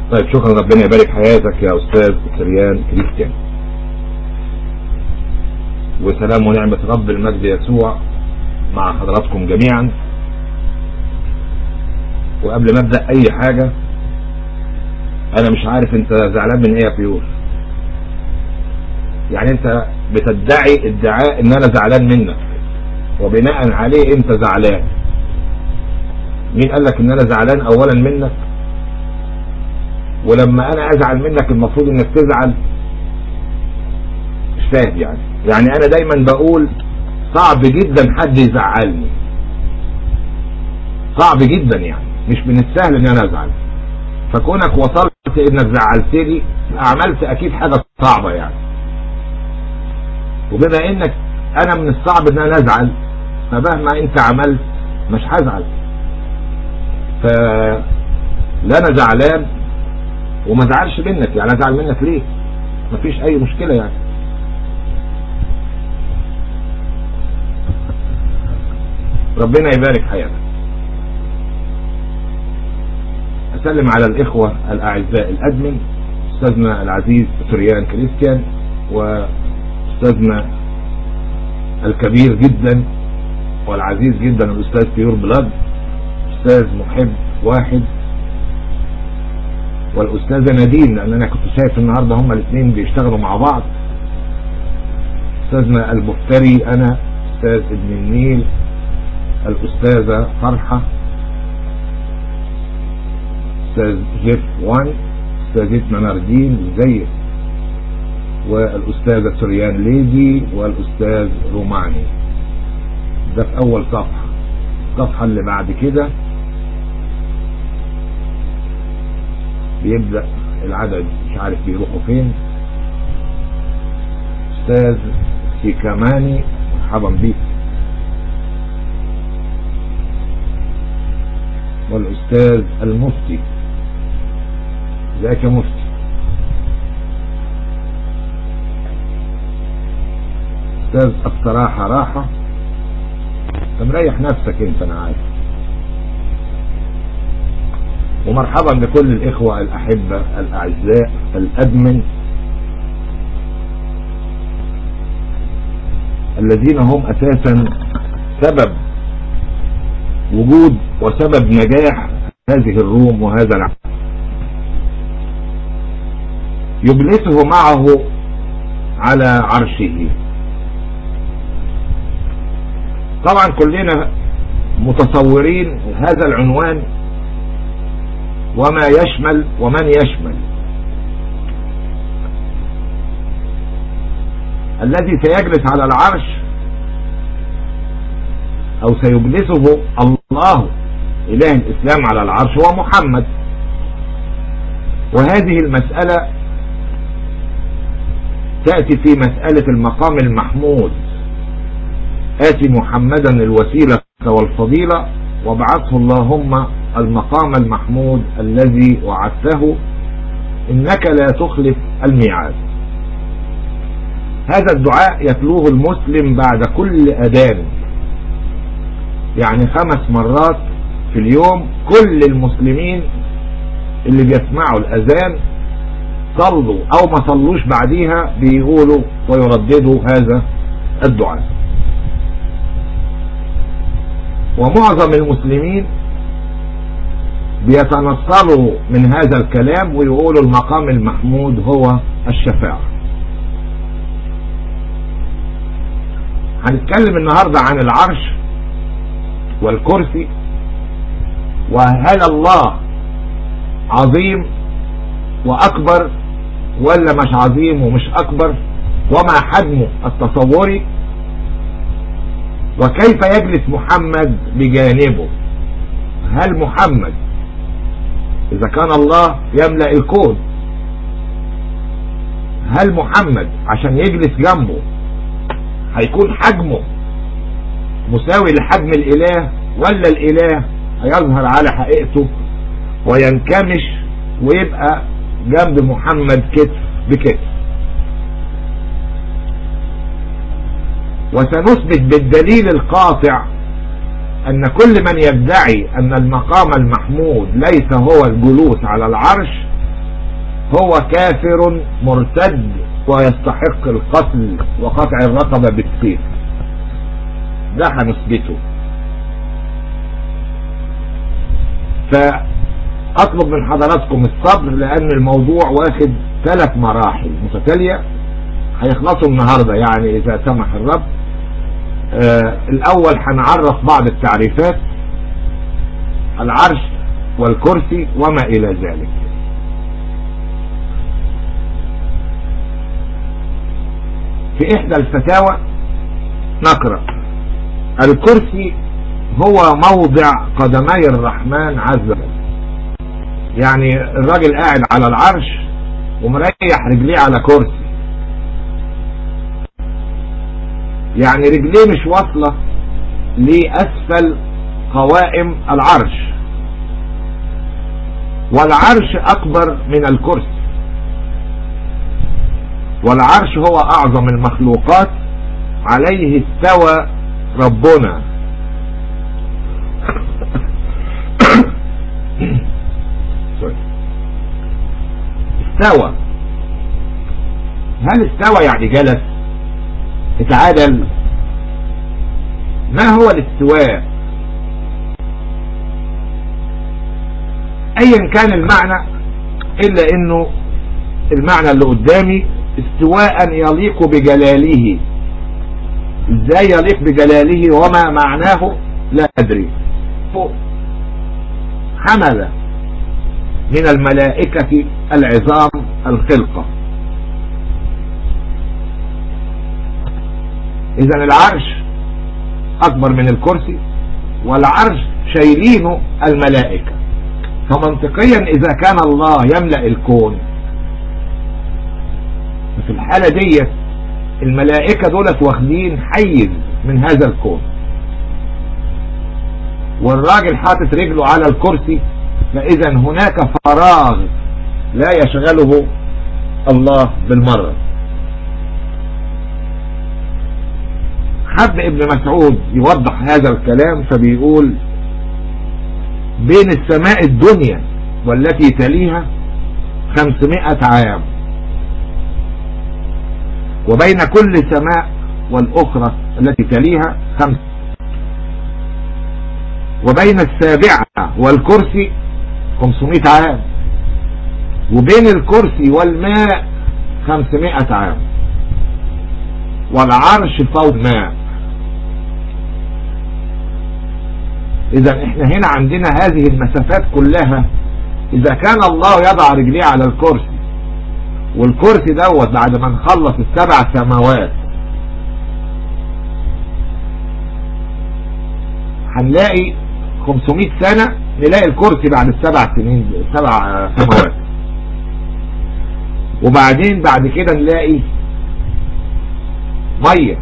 طيب شكرا ربنا يبارك حياتك يا أستاذ سريان كريستيان وسلام ونعمة رب المجد يسوع مع حضراتكم جميعا وقبل ما ابدأ اي حاجة انا مش عارف انت زعلان من ايه يا فيور يعني انت بتدعي ادعاء ان انا زعلان منك وبناء عليه انت زعلان مين قال لك ان انا زعلان اولا منك ولما انا ازعل منك المفروض انك تزعل مش فاهم يعني يعني انا دايما بقول صعب جدا حد يزعلني صعب جدا يعني مش من السهل ان انا ازعل فكونك وصلت انك زعلتني عملت اكيد حاجة صعبة يعني وبما انك انا من الصعب ان انا ازعل فمهما انت عملت مش هزعل فلا انا زعلان وما زعلش منك يعني ازعل منك ليه مفيش اي مشكلة يعني ربنا يبارك حياتك اسلم على الاخوة الاعزاء الادمن استاذنا العزيز سريان كريستيان واستاذنا الكبير جدا والعزيز جدا الاستاذ بيور بلاد استاذ محب واحد والاستاذة نادين لان انا كنت شايف النهاردة هما الاثنين بيشتغلوا مع بعض استاذنا البختري انا استاذ ابن النيل الاستاذة فرحة استاذ جيف وان استاذتنا ناردين زيك والاستاذة سريان ليدي والاستاذ روماني ده في اول صفحة الصفحة اللي بعد كده بيبدأ العدد مش عارف بيروحوا فين استاذ سيكاماني مرحبا بيك والاستاذ المفتي ازيك يا مفتي استاذ الصراحة راحة انت مريح نفسك انت انا عارف ومرحبا بكل الاخوة الاحبة الاعزاء الادمن الذين هم اساسا سبب وجود وسبب نجاح هذه الروم وهذا العمل يجلسه معه على عرشه طبعا كلنا متصورين هذا العنوان وما يشمل ومن يشمل الذي سيجلس على العرش او سيجلسه الله اله الاسلام على العرش هو محمد وهذه المسألة تأتي في مسألة المقام المحمود آتي محمدا الوسيلة والفضيلة وابعثه اللهم المقام المحمود الذي وعدته إنك لا تخلف الميعاد هذا الدعاء يتلوه المسلم بعد كل أذان يعني خمس مرات في اليوم كل المسلمين اللي بيسمعوا الأذان صلوا أو ما صلوش بعديها بيقولوا ويرددوا هذا الدعاء ومعظم المسلمين بيتنصلوا من هذا الكلام ويقولوا المقام المحمود هو الشفاعة هنتكلم النهاردة عن العرش والكرسي وهل الله عظيم واكبر ولا مش عظيم ومش اكبر وما حجمه التصوري وكيف يجلس محمد بجانبه هل محمد اذا كان الله يملأ الكون هل محمد عشان يجلس جنبه هيكون حجمه مساوي لحجم الاله ولا الاله هيظهر على حقيقته وينكمش ويبقى جنب محمد كتف بكتف وسنثبت بالدليل القاطع ان كل من يدعي ان المقام المحمود ليس هو الجلوس على العرش هو كافر مرتد ويستحق القتل وقطع الرقبة بالسيف ده هنثبته فأطلب من حضراتكم الصبر لأن الموضوع واخد ثلاث مراحل متتالية هيخلصوا النهاردة يعني إذا سمح الرب آه الأول هنعرف بعض التعريفات العرش والكرسي وما إلى ذلك في إحدى الفتاوى نقرأ الكرسي هو موضع قدمي الرحمن عز وجل يعني الراجل قاعد على العرش ومريح رجليه على كرسي يعني رجليه مش واصلة لأسفل قوائم العرش والعرش أكبر من الكرسي والعرش هو أعظم المخلوقات عليه استوى ربنا استوى هل استوى يعني جلس اتعادل ما هو الاستواء ايا كان المعنى الا انه المعنى اللي قدامي استواء يليق بجلاله ازاي يليق بجلاله وما معناه لا ادري حمل من الملائكة العظام الخلقة اذا العرش اكبر من الكرسي والعرش شايلينه الملائكة فمنطقيا اذا كان الله يملأ الكون في الحالة دي الملائكة دولت واخدين حيز من هذا الكون والراجل حاطط رجله على الكرسي فاذا هناك فراغ لا يشغله الله بالمرة حب ابن مسعود يوضح هذا الكلام فبيقول بين السماء الدنيا والتي تليها خمسمائة عام وبين كل سماء والأخرى التي تليها خمس وبين السابعة والكرسي 500 عام وبين الكرسي والماء 500 عام والعرش فوق ماء اذا احنا هنا عندنا هذه المسافات كلها اذا كان الله يضع رجليه على الكرسي والكرسي دوت بعد ما نخلص السبع سماوات هنلاقي 500 سنة نلاقي الكرسي بعد السبع سنين سبع سماوات وبعدين بعد كده نلاقي مية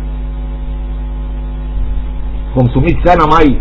500 سنة مية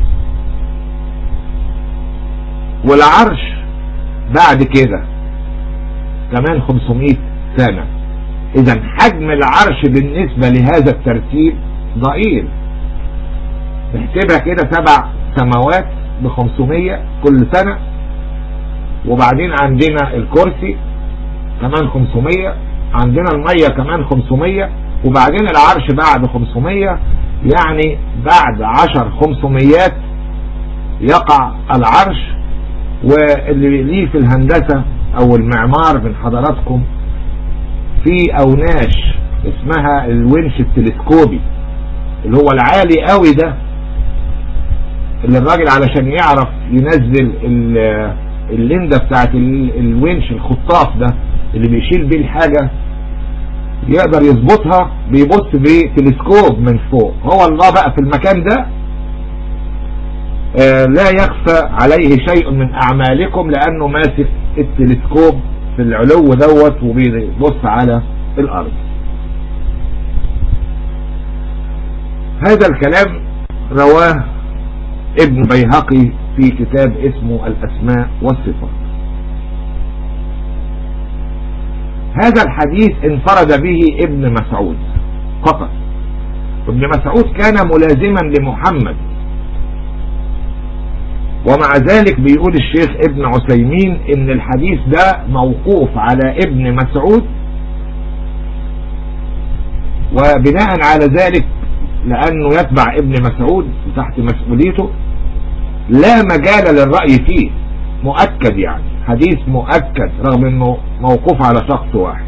والعرش بعد كده كمان 500 سنة اذا حجم العرش بالنسبة لهذا الترتيب ضئيل نحسبها كده سبع سماوات ب 500 كل سنة وبعدين عندنا الكرسي كمان 500 عندنا المية كمان 500 وبعدين العرش بعد 500 يعني بعد 10 500 يقع العرش واللي ليه في الهندسة او المعمار من حضراتكم في اوناش اسمها الونش التلسكوبي اللي هو العالي قوي ده اللي الراجل علشان يعرف ينزل الليندة بتاعت الونش الخطاف ده اللي بيشيل بيه الحاجة يقدر يظبطها بيبص بتلسكوب من فوق هو الله بقى في المكان ده آه لا يخفى عليه شيء من اعمالكم لانه ماسك التلسكوب في العلو دوت وبيبص على الارض هذا الكلام رواه ابن بيهقي في كتاب اسمه الاسماء والصفات هذا الحديث انفرد به ابن مسعود فقط ابن مسعود كان ملازما لمحمد ومع ذلك بيقول الشيخ ابن عثيمين ان الحديث ده موقوف على ابن مسعود وبناء على ذلك لانه يتبع ابن مسعود تحت مسؤوليته لا مجال للرأي فيه مؤكد يعني حديث مؤكد رغم انه موقوف على شخص واحد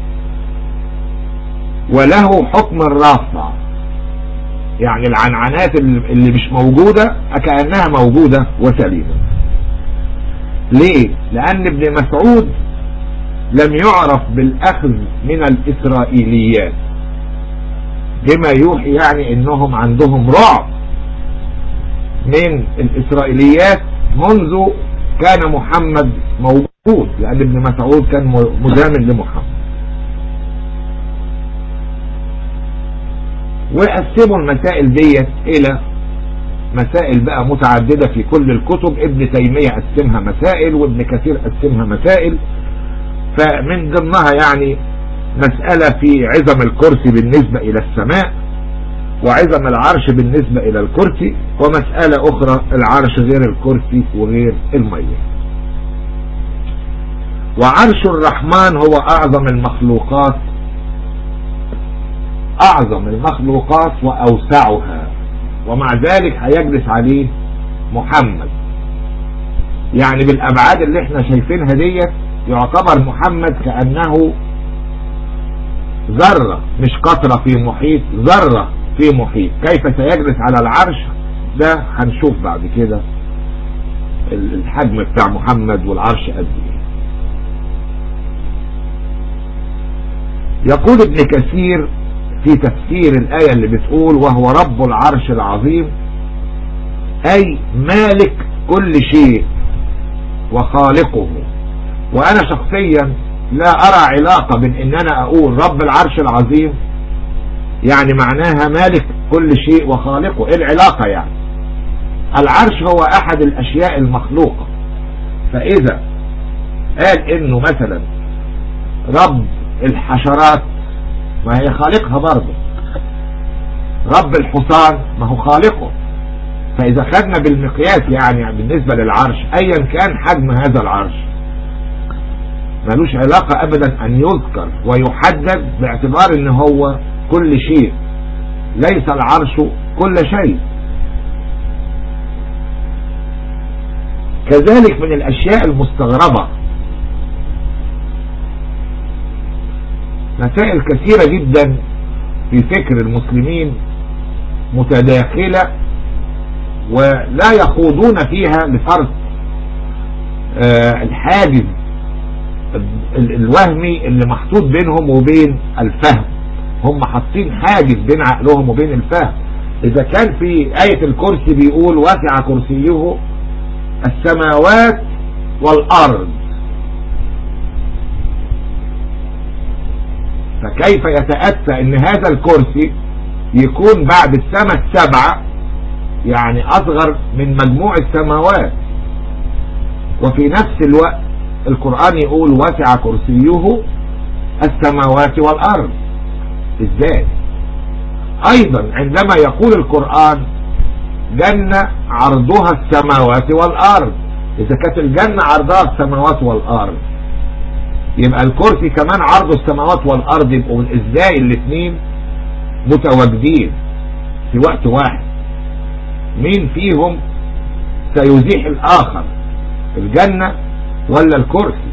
وله حكم الرافع يعني العنعنات اللي مش موجودة كأنها موجودة وسليمة ليه لان ابن مسعود لم يعرف بالاخذ من الاسرائيليات بما يوحي يعني انهم عندهم رعب من الاسرائيليات منذ كان محمد موجود لان ابن مسعود كان مزامن لمحمد وقسموا المسائل ديت الى مسائل بقى متعددة في كل الكتب ابن تيمية قسمها مسائل وابن كثير قسمها مسائل فمن ضمنها يعني مسألة في عظم الكرسي بالنسبة الى السماء وعظم العرش بالنسبة الى الكرسي ومسألة اخرى العرش غير الكرسي وغير المية وعرش الرحمن هو اعظم المخلوقات اعظم المخلوقات واوسعها ومع ذلك هيجلس عليه محمد يعني بالابعاد اللي احنا شايفينها ديت يعتبر محمد كأنه ذرة مش قطرة في محيط ذرة في محيط كيف سيجلس على العرش ده هنشوف بعد كده الحجم بتاع محمد والعرش قد ايه يقول ابن كثير في تفسير الآية اللي بتقول وهو رب العرش العظيم أي مالك كل شيء وخالقه وأنا شخصيا لا أرى علاقة بين إن أنا أقول رب العرش العظيم يعني معناها مالك كل شيء وخالقه إيه العلاقة يعني العرش هو أحد الأشياء المخلوقة فإذا قال إنه مثلا رب الحشرات ما هي خالقها برضه رب الحصان ما هو خالقه فإذا خدنا بالمقياس يعني بالنسبة للعرش أيا كان حجم هذا العرش ملوش علاقة أبدا أن يذكر ويحدد باعتبار أن هو كل شيء ليس العرش كل شيء كذلك من الأشياء المستغربة مسائل كثيرة جدا في فكر المسلمين متداخلة ولا يخوضون فيها لفرض آه الحاجز الوهمي اللي محطوط بينهم وبين الفهم هم حاطين حاجز بين عقلهم وبين الفهم اذا كان في آية الكرسي بيقول وسع كرسيه السماوات والارض فكيف يتأتى ان هذا الكرسي يكون بعد السماء السبعة يعني اصغر من مجموع السماوات وفي نفس الوقت القرآن يقول وسع كرسيه السماوات والارض ازاي ايضا عندما يقول القرآن جنة عرضها السماوات والارض اذا كانت الجنة عرضها السماوات والارض يبقى الكرسي كمان عرض السماوات والارض يبقوا ازاي الاثنين متواجدين في وقت واحد مين فيهم سيزيح الاخر الجنة ولا الكرسي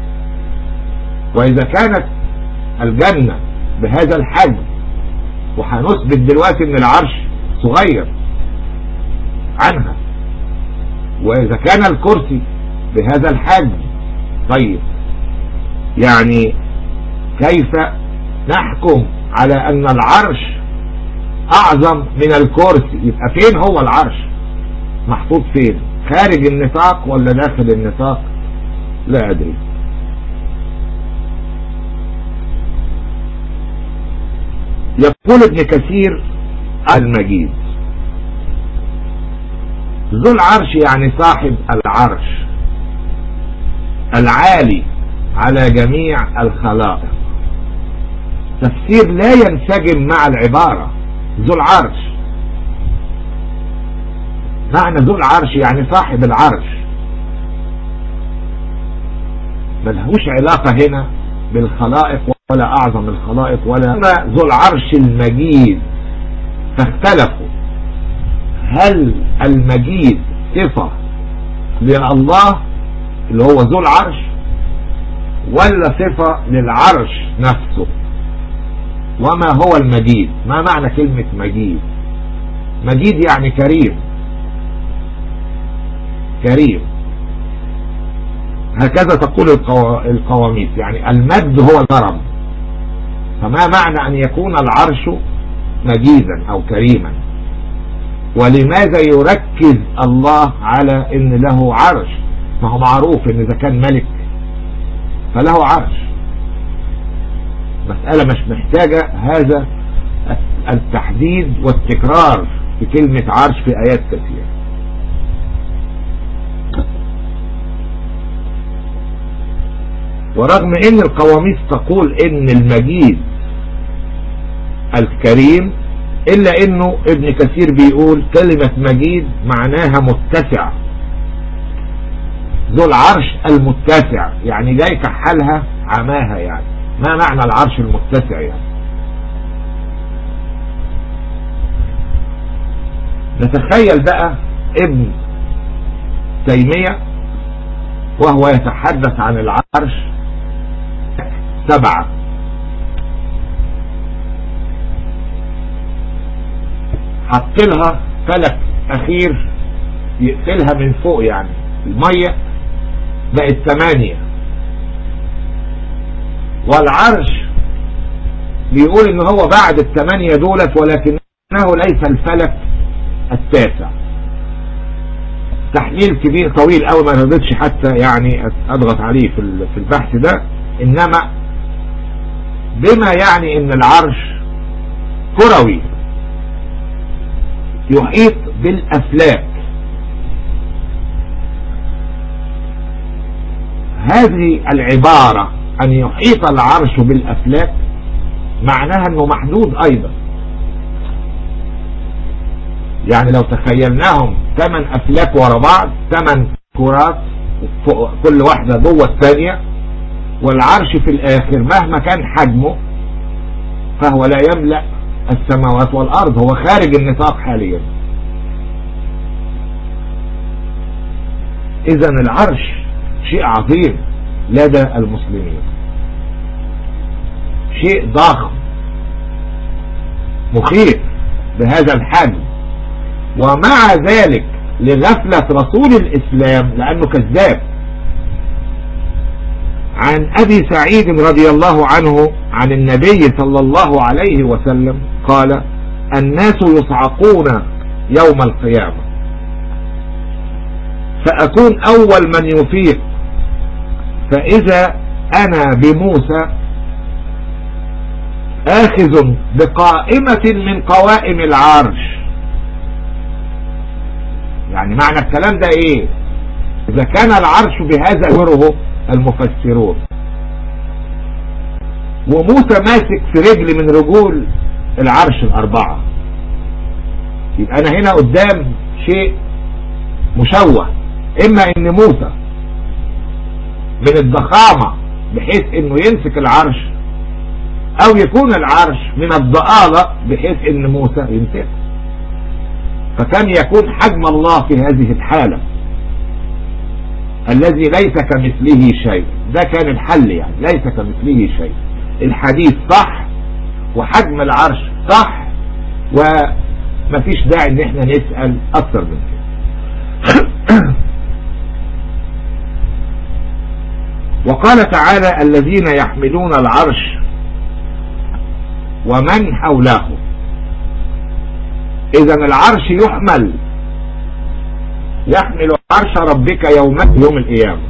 واذا كانت الجنة بهذا الحجم وهنثبت دلوقتي ان العرش صغير عنها واذا كان الكرسي بهذا الحجم طيب يعني كيف نحكم على ان العرش اعظم من الكرسي يبقى فين هو العرش محطوط فين خارج النطاق ولا داخل النطاق لا ادري يقول ابن كثير المجيد ذو العرش يعني صاحب العرش العالي على جميع الخلائق تفسير لا ينسجم مع العبارة ذو العرش معنى ذو العرش يعني صاحب العرش ملهوش علاقة هنا بالخلائق ولا أعظم الخلائق ولا ذو العرش المجيد فاختلفوا هل المجيد صفة لله اللي هو ذو العرش ولا صفة للعرش نفسه وما هو المجيد ما معنى كلمة مجيد مجيد يعني كريم كريم هكذا تقول القواميس يعني المجد هو الكرم فما معنى أن يكون العرش مجيدا أو كريما ولماذا يركز الله على ان له عرش ما هو معروف ان اذا كان ملك فله عرش مسألة مش محتاجة هذا التحديد والتكرار في كلمة عرش في آيات كثيرة ورغم ان القواميس تقول ان المجيد الكريم الا انه ابن كثير بيقول كلمة مجيد معناها متسع ذو العرش المتسع يعني جاي كحلها عماها يعني ما معنى العرش المتسع يعني نتخيل بقى ابن تيمية وهو يتحدث عن العرش سبعة حط لها فلك اخير يقفلها من فوق يعني المية بقت ثمانية والعرش بيقول ان هو بعد الثمانية دولت ولكنه ليس الفلك التاسع تحليل كبير طويل قوي ما رضيتش حتى يعني اضغط عليه في في البحث ده انما بما يعني ان العرش كروي يحيط بالافلاك هذه العبارة ان يحيط العرش بالافلاك معناها انه محدود ايضا يعني لو تخيلناهم ثمان افلاك ورا بعض ثمان كرات كل واحدة جوه الثانية والعرش في الاخر مهما كان حجمه فهو لا يملأ السماوات والارض هو خارج النطاق حاليا اذا العرش شيء عظيم لدى المسلمين شيء ضخم مخيف بهذا الحجم ومع ذلك لغفلة رسول الإسلام لأنه كذاب عن أبي سعيد رضي الله عنه عن النبي صلى الله عليه وسلم قال الناس يصعقون يوم القيامة فأكون أول من يفيق فإذا أنا بموسى آخذ بقائمة من قوائم العرش يعني معنى الكلام ده ايه اذا كان العرش بهذا يره المفسرون وموسى ماسك في رجل من رجول العرش الاربعة يبقى انا هنا قدام شيء مشوه اما ان موسى من الضخامة بحيث انه يمسك العرش او يكون العرش من الضآلة بحيث ان موسى يمسكه فكان يكون حجم الله في هذه الحالة الذي ليس كمثله شيء ده كان الحل يعني ليس كمثله شيء الحديث صح وحجم العرش صح ومفيش داعي ان احنا نسأل اكتر من كده وقال تعالى الذين يحملون العرش ومن حوله اذا العرش يحمل يحمل عرش ربك يوم يوم القيامة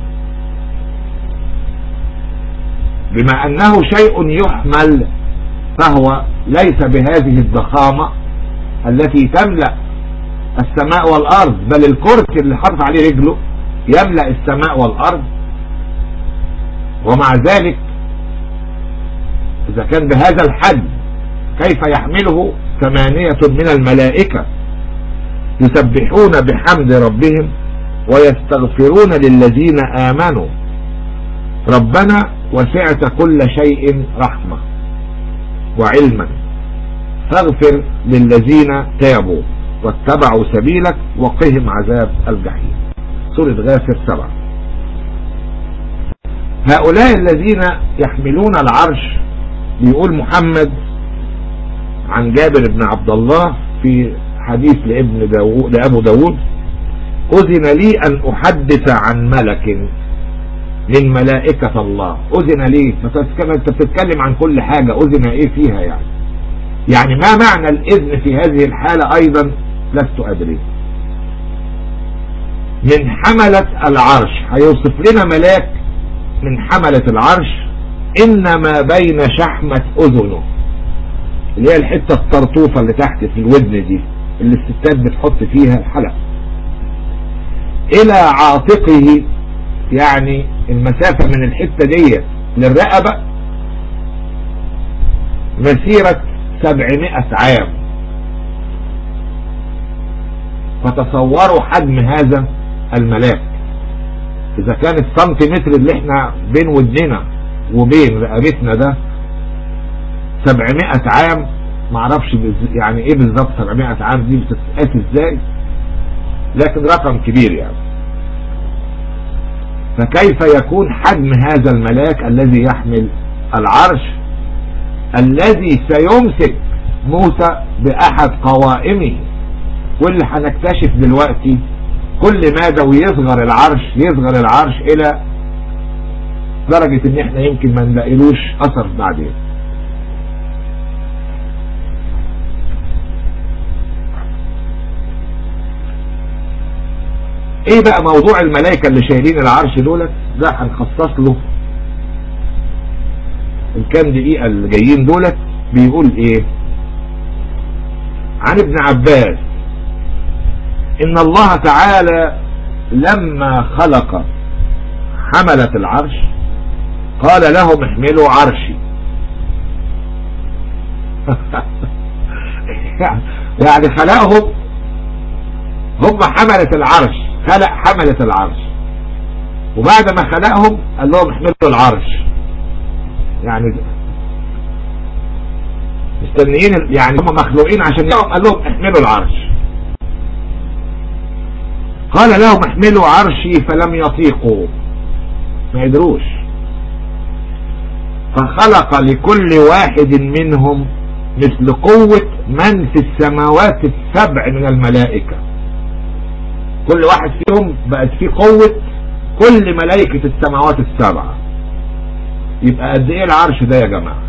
بما انه شيء يحمل فهو ليس بهذه الضخامة التي تملأ السماء والارض بل الكرسي اللي حط عليه رجله يملأ السماء والارض ومع ذلك اذا كان بهذا الحد كيف يحمله ثمانية من الملائكة يسبحون بحمد ربهم ويستغفرون للذين آمنوا ربنا وسعت كل شيء رحمة وعلما فاغفر للذين تابوا واتبعوا سبيلك وقهم عذاب الجحيم سورة غافر سبعة هؤلاء الذين يحملون العرش بيقول محمد عن جابر بن عبد الله في حديث لابن داود لأبو داود أذن لي أن أحدث عن ملك من ملائكة الله أذن لي أنت بتتكلم عن كل حاجة أذن إيه فيها يعني يعني ما معنى الإذن في هذه الحالة أيضا لست أدري من حملة العرش هيوصف لنا ملاك من حملة العرش إنما بين شحمة أذنه اللي هي الحتة الطرطوفة اللي تحت في الودن دي اللي الستات بتحط فيها الحلق إلى عاتقه يعني المسافة من الحتة دي للرقبة مسيرة سبعمائة عام فتصوروا حجم هذا الملاك اذا كان السنتيمتر اللي احنا بين ودننا وبين رقبتنا ده 700 عام معرفش يعني ايه بالظبط 700 عام دي بتتقاس ازاي لكن رقم كبير يعني فكيف يكون حجم هذا الملاك الذي يحمل العرش الذي سيمسك موسى بأحد قوائمه واللي هنكتشف دلوقتي كل مادة ويصغر العرش يصغر العرش الى درجة ان احنا يمكن ما نلاقيلوش اثر بعدين ايه بقى موضوع الملائكة اللي شايلين العرش دولت ده هنخصص له الكام دقيقة اللي جايين دولت بيقول ايه عن ابن عباس ان الله تعالى لما خلق حملة العرش قال لهم احملوا عرشي يعني خلقهم هم حملة العرش خلق حملة العرش وبعد ما خلقهم قال لهم احملوا العرش يعني مستنيين يعني هم مخلوقين عشان قال لهم احملوا العرش قال لهم احملوا عرشي فلم يطيقوا ما يدروش فخلق لكل واحد منهم مثل قوة من في السماوات السبع من الملائكة كل واحد فيهم بقت فيه قوة كل ملائكة السماوات السبعة يبقى قد ايه العرش ده يا جماعة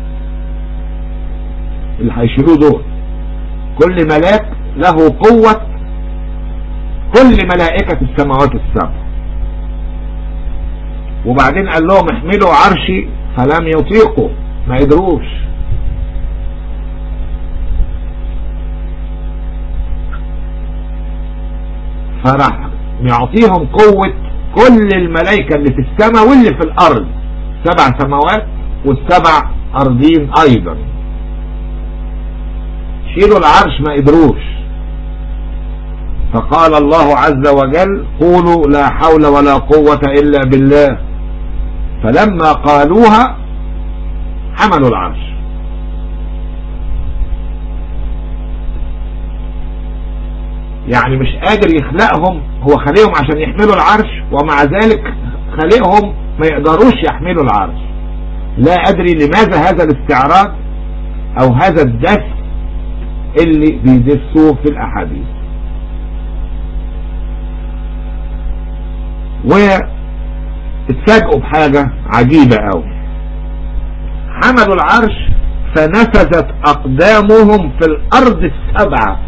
اللي هيشيلوه دول كل ملاك له قوة كل ملائكة السماوات السبع وبعدين قال لهم احملوا عرشي فلم يطيقوا ما يدروش فراح يعطيهم قوة كل الملائكة اللي في السماء واللي في الارض سبع سماوات والسبع ارضين ايضا شيلوا العرش ما قدروش فقال الله عز وجل قولوا لا حول ولا قوة إلا بالله فلما قالوها حملوا العرش يعني مش قادر يخلقهم هو خلقهم عشان يحملوا العرش ومع ذلك خلقهم ما يقدروش يحملوا العرش لا أدري لماذا هذا الاستعراض أو هذا الدس اللي بيدسوه في الأحاديث واتفاجئوا بحاجة عجيبة قوي حملوا العرش فنفذت اقدامهم في الارض السبعة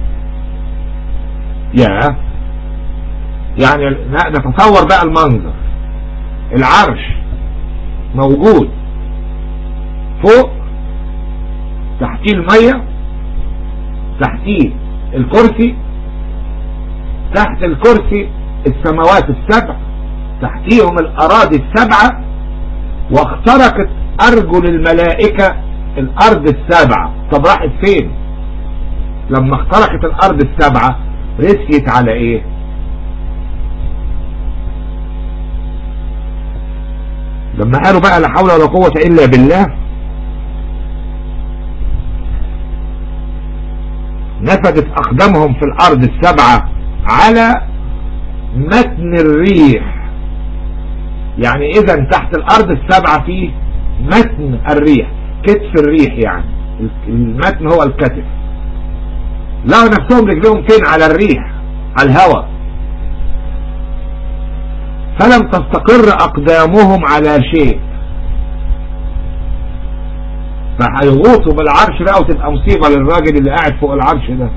يا يعني نتصور بقى المنظر العرش موجود فوق تحتيه المية تحتيه الكرسي تحت الكرسي السماوات السبع تحتيهم الأراضي السبعة واخترقت أرجل الملائكة الأرض السبعة طب راحت فين لما اخترقت الأرض السبعة رسيت على ايه لما قالوا بقى لا حول ولا قوة الا بالله نفدت اقدامهم في الارض السبعة على متن الريح يعني اذا تحت الارض السبعة فيه متن الريح كتف الريح يعني المتن هو الكتف لقوا نفسهم رجلهم فين على الريح على الهواء فلم تستقر اقدامهم على شيء فهيغوصوا بالعرش بقى وتبقى مصيبة للراجل اللي قاعد فوق العرش ده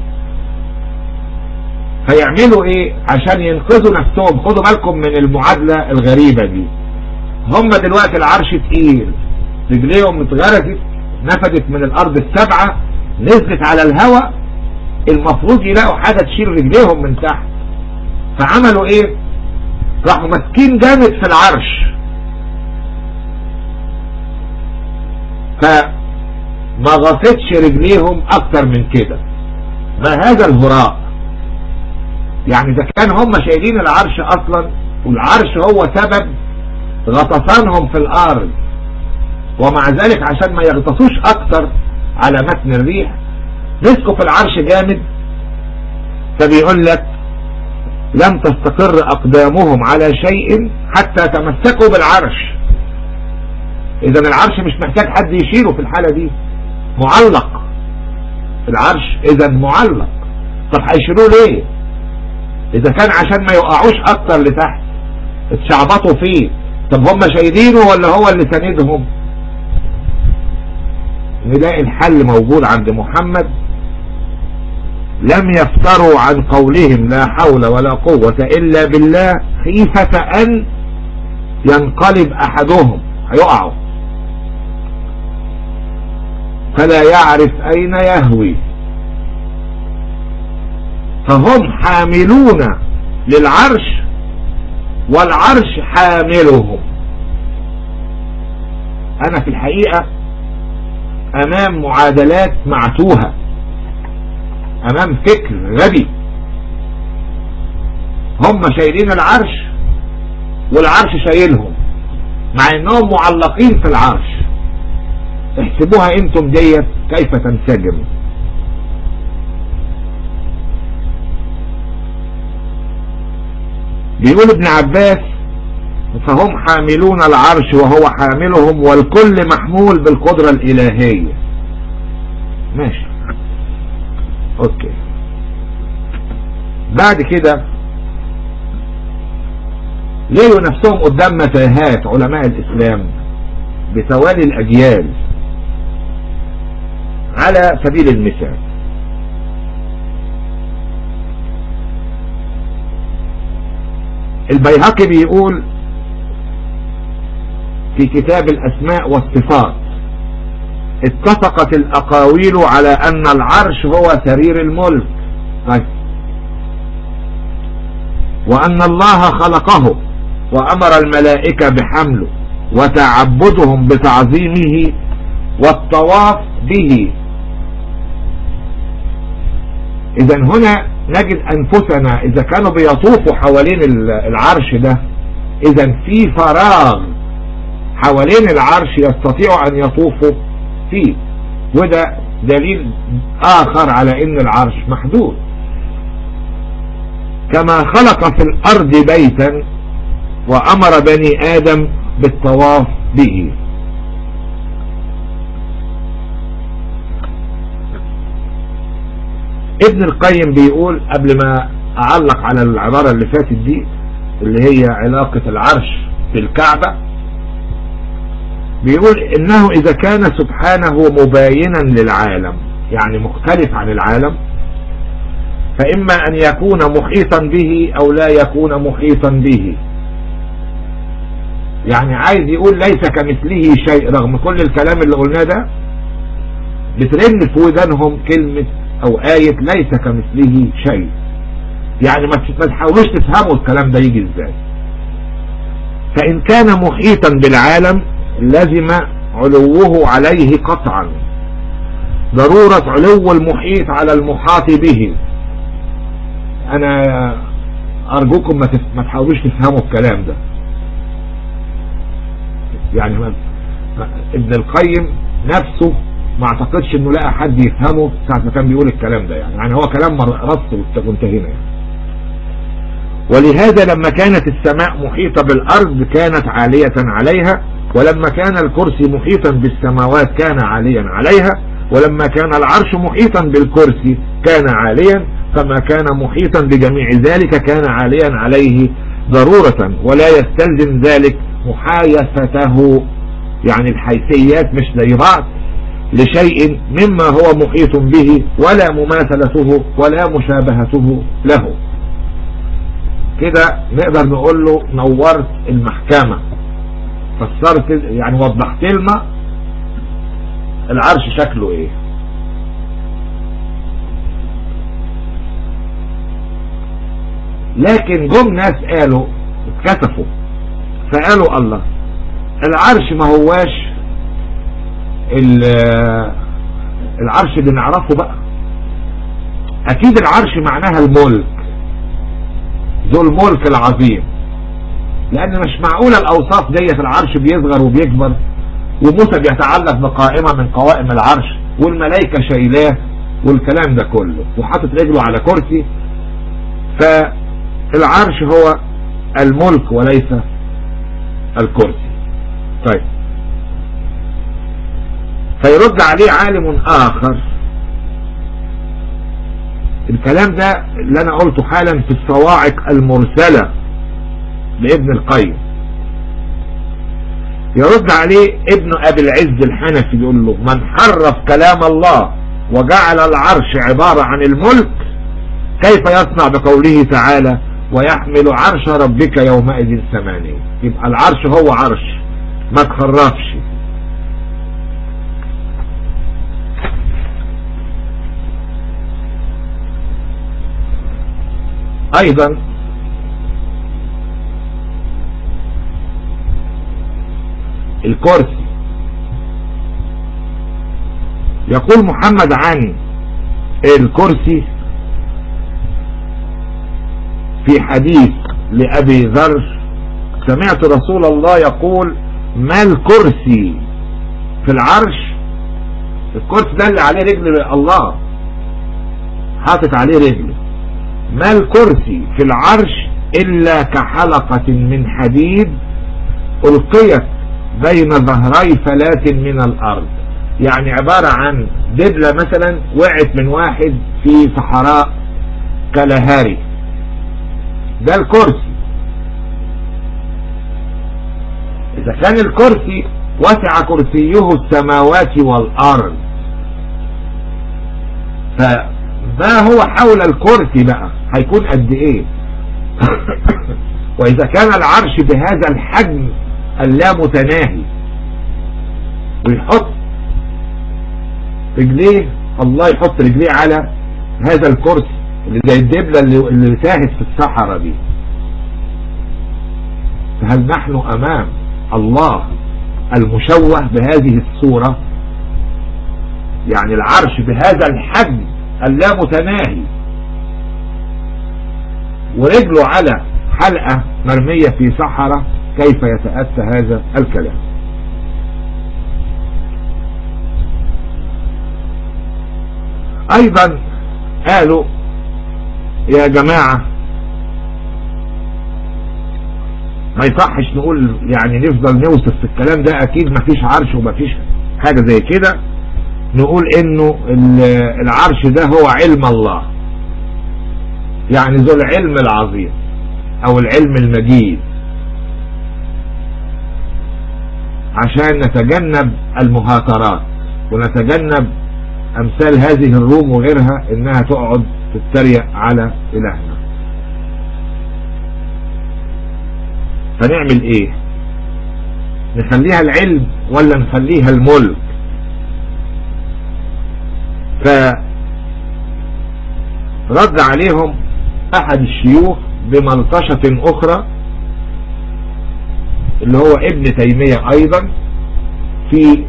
هيعملوا ايه عشان ينقذوا نفسهم خدوا بالكم من المعادلة الغريبة دي هم دلوقتي العرش تقيل رجليهم اتغرزت نفدت من الارض السبعة نزلت على الهواء المفروض يلاقوا حاجة تشيل رجليهم من تحت فعملوا ايه راحوا ماسكين جامد في العرش فما غطتش رجليهم اكتر من كده ما هذا الهراء يعني اذا كان هم شايلين العرش اصلا والعرش هو سبب غطسانهم في الارض ومع ذلك عشان ما يغطسوش اكتر على متن الريح مسكوا في العرش جامد فبيقول لك لم تستقر اقدامهم على شيء حتى تمسكوا بالعرش اذا العرش مش محتاج حد يشيله في الحالة دي معلق العرش اذا معلق طب هيشيلوه ليه اذا كان عشان ما يقعوش اكتر لتحت اتشعبطوا فيه طب هم شايلينه ولا هو اللي ساندهم نلاقي الحل موجود عند محمد لم يفتروا عن قولهم لا حول ولا قوة إلا بالله خيفة أن ينقلب أحدهم هيقعوا فلا يعرف أين يهوي فهم حاملون للعرش والعرش حاملهم أنا في الحقيقة أمام معادلات معتوهة امام فكر غبي هم شايلين العرش والعرش شايلهم مع انهم معلقين في العرش احسبوها انتم ديت كيف تنسجم بيقول ابن عباس فهم حاملون العرش وهو حاملهم والكل محمول بالقدرة الالهية ماشي اوكي بعد كده لقوا نفسهم قدام متاهات علماء الاسلام بتوالي الاجيال على سبيل المثال البيهقي بيقول في كتاب الاسماء والصفات اتفقت الاقاويل على ان العرش هو سرير الملك طيب وان الله خلقه وامر الملائكة بحمله وتعبدهم بتعظيمه والطواف به اذا هنا نجد انفسنا اذا كانوا بيطوفوا حوالين العرش ده اذا في فراغ حوالين العرش يستطيعوا ان يطوفوا فيه وده دليل آخر على إن العرش محدود كما خلق في الأرض بيتا وأمر بني آدم بالطواف به ابن القيم بيقول قبل ما أعلق على العبارة اللي فاتت دي اللي هي علاقة العرش بالكعبة بيقول انه اذا كان سبحانه مباينا للعالم يعني مختلف عن العالم فاما ان يكون محيطا به او لا يكون محيطا به يعني عايز يقول ليس كمثله شيء رغم كل الكلام اللي قلناه ده بترن في ودانهم كلمة او آية ليس كمثله شيء يعني ما تحاولوش تفهموا الكلام ده يجي ازاي فان كان محيطا بالعالم لزم علوه عليه قطعا ضرورة علو المحيط على المحاط به انا ارجوكم ما, تف... ما تحاولوش تفهموا الكلام ده يعني ما... ابن القيم نفسه ما اعتقدش انه لقى حد يفهمه ساعة ما كان بيقول الكلام ده يعني يعني هو كلام رص وانتهينا يعني ولهذا لما كانت السماء محيطة بالارض كانت عالية عليها ولما كان الكرسي محيطا بالسماوات كان عاليا عليها ولما كان العرش محيطا بالكرسي كان عاليا فما كان محيطا بجميع ذلك كان عاليا عليه ضرورة ولا يستلزم ذلك محايفته يعني الحيثيات مش زي بعض لشيء مما هو محيط به ولا مماثلته ولا مشابهته له كده نقدر نقول له نورت المحكمة فسرت يعني وضحت لنا العرش شكله ايه لكن جم ناس قالوا اتكسفوا فقالوا الله العرش ما هواش العرش اللي نعرفه بقى اكيد العرش معناها الملك ذو الملك العظيم لان مش معقولة الاوصاف دي في العرش بيصغر وبيكبر وموسى بيتعلق بقائمة من قوائم العرش والملائكة شايلاه والكلام ده كله وحاطط رجله على كرسي فالعرش هو الملك وليس الكرسي طيب فيرد عليه عالم آخر الكلام ده اللي أنا قلته حالا في الصواعق المرسلة لابن القيم يرد عليه ابن أبي العز الحنفي يقول له من حرف كلام الله وجعل العرش عبارة عن الملك كيف يصنع بقوله تعالى ويحمل عرش ربك يومئذ ثمانية يبقى العرش هو عرش ما تخرفش ايضا الكرسي يقول محمد عن الكرسي في حديث لأبي ذر سمعت رسول الله يقول ما الكرسي في العرش الكرسي ده اللي عليه رجل الله حاطط عليه رجله ما الكرسي في العرش إلا كحلقة من حديد ألقيت بين ظهري فلاة من الأرض يعني عبارة عن دبلة مثلا وقعت من واحد في صحراء كالهاري ده الكرسي إذا كان الكرسي وسع كرسيه السماوات والأرض فما هو حول الكرسي بقى هيكون قد ايه واذا كان العرش بهذا الحجم اللامتناهي ويحط رجليه الله يحط رجليه على هذا الكرسي اللي زي الدبلة اللي, اللي تاهت في الصحراء دي فهل نحن امام الله المشوه بهذه الصورة يعني العرش بهذا الحجم اللامتناهي ورجله على حلقة مرمية في صحراء كيف يتأتى هذا الكلام ايضا قالوا يا جماعة ما يصحش نقول يعني نفضل نوصف في الكلام ده اكيد ما فيش عرش وما فيش حاجة زي كده نقول انه العرش ده هو علم الله يعني ذو العلم العظيم او العلم المجيد عشان نتجنب المهاترات ونتجنب امثال هذه الروم وغيرها انها تقعد تتريق على الهنا فنعمل ايه نخليها العلم ولا نخليها الملك فرد عليهم احد الشيوخ بمنقشة اخرى اللي هو ابن تيمية ايضا في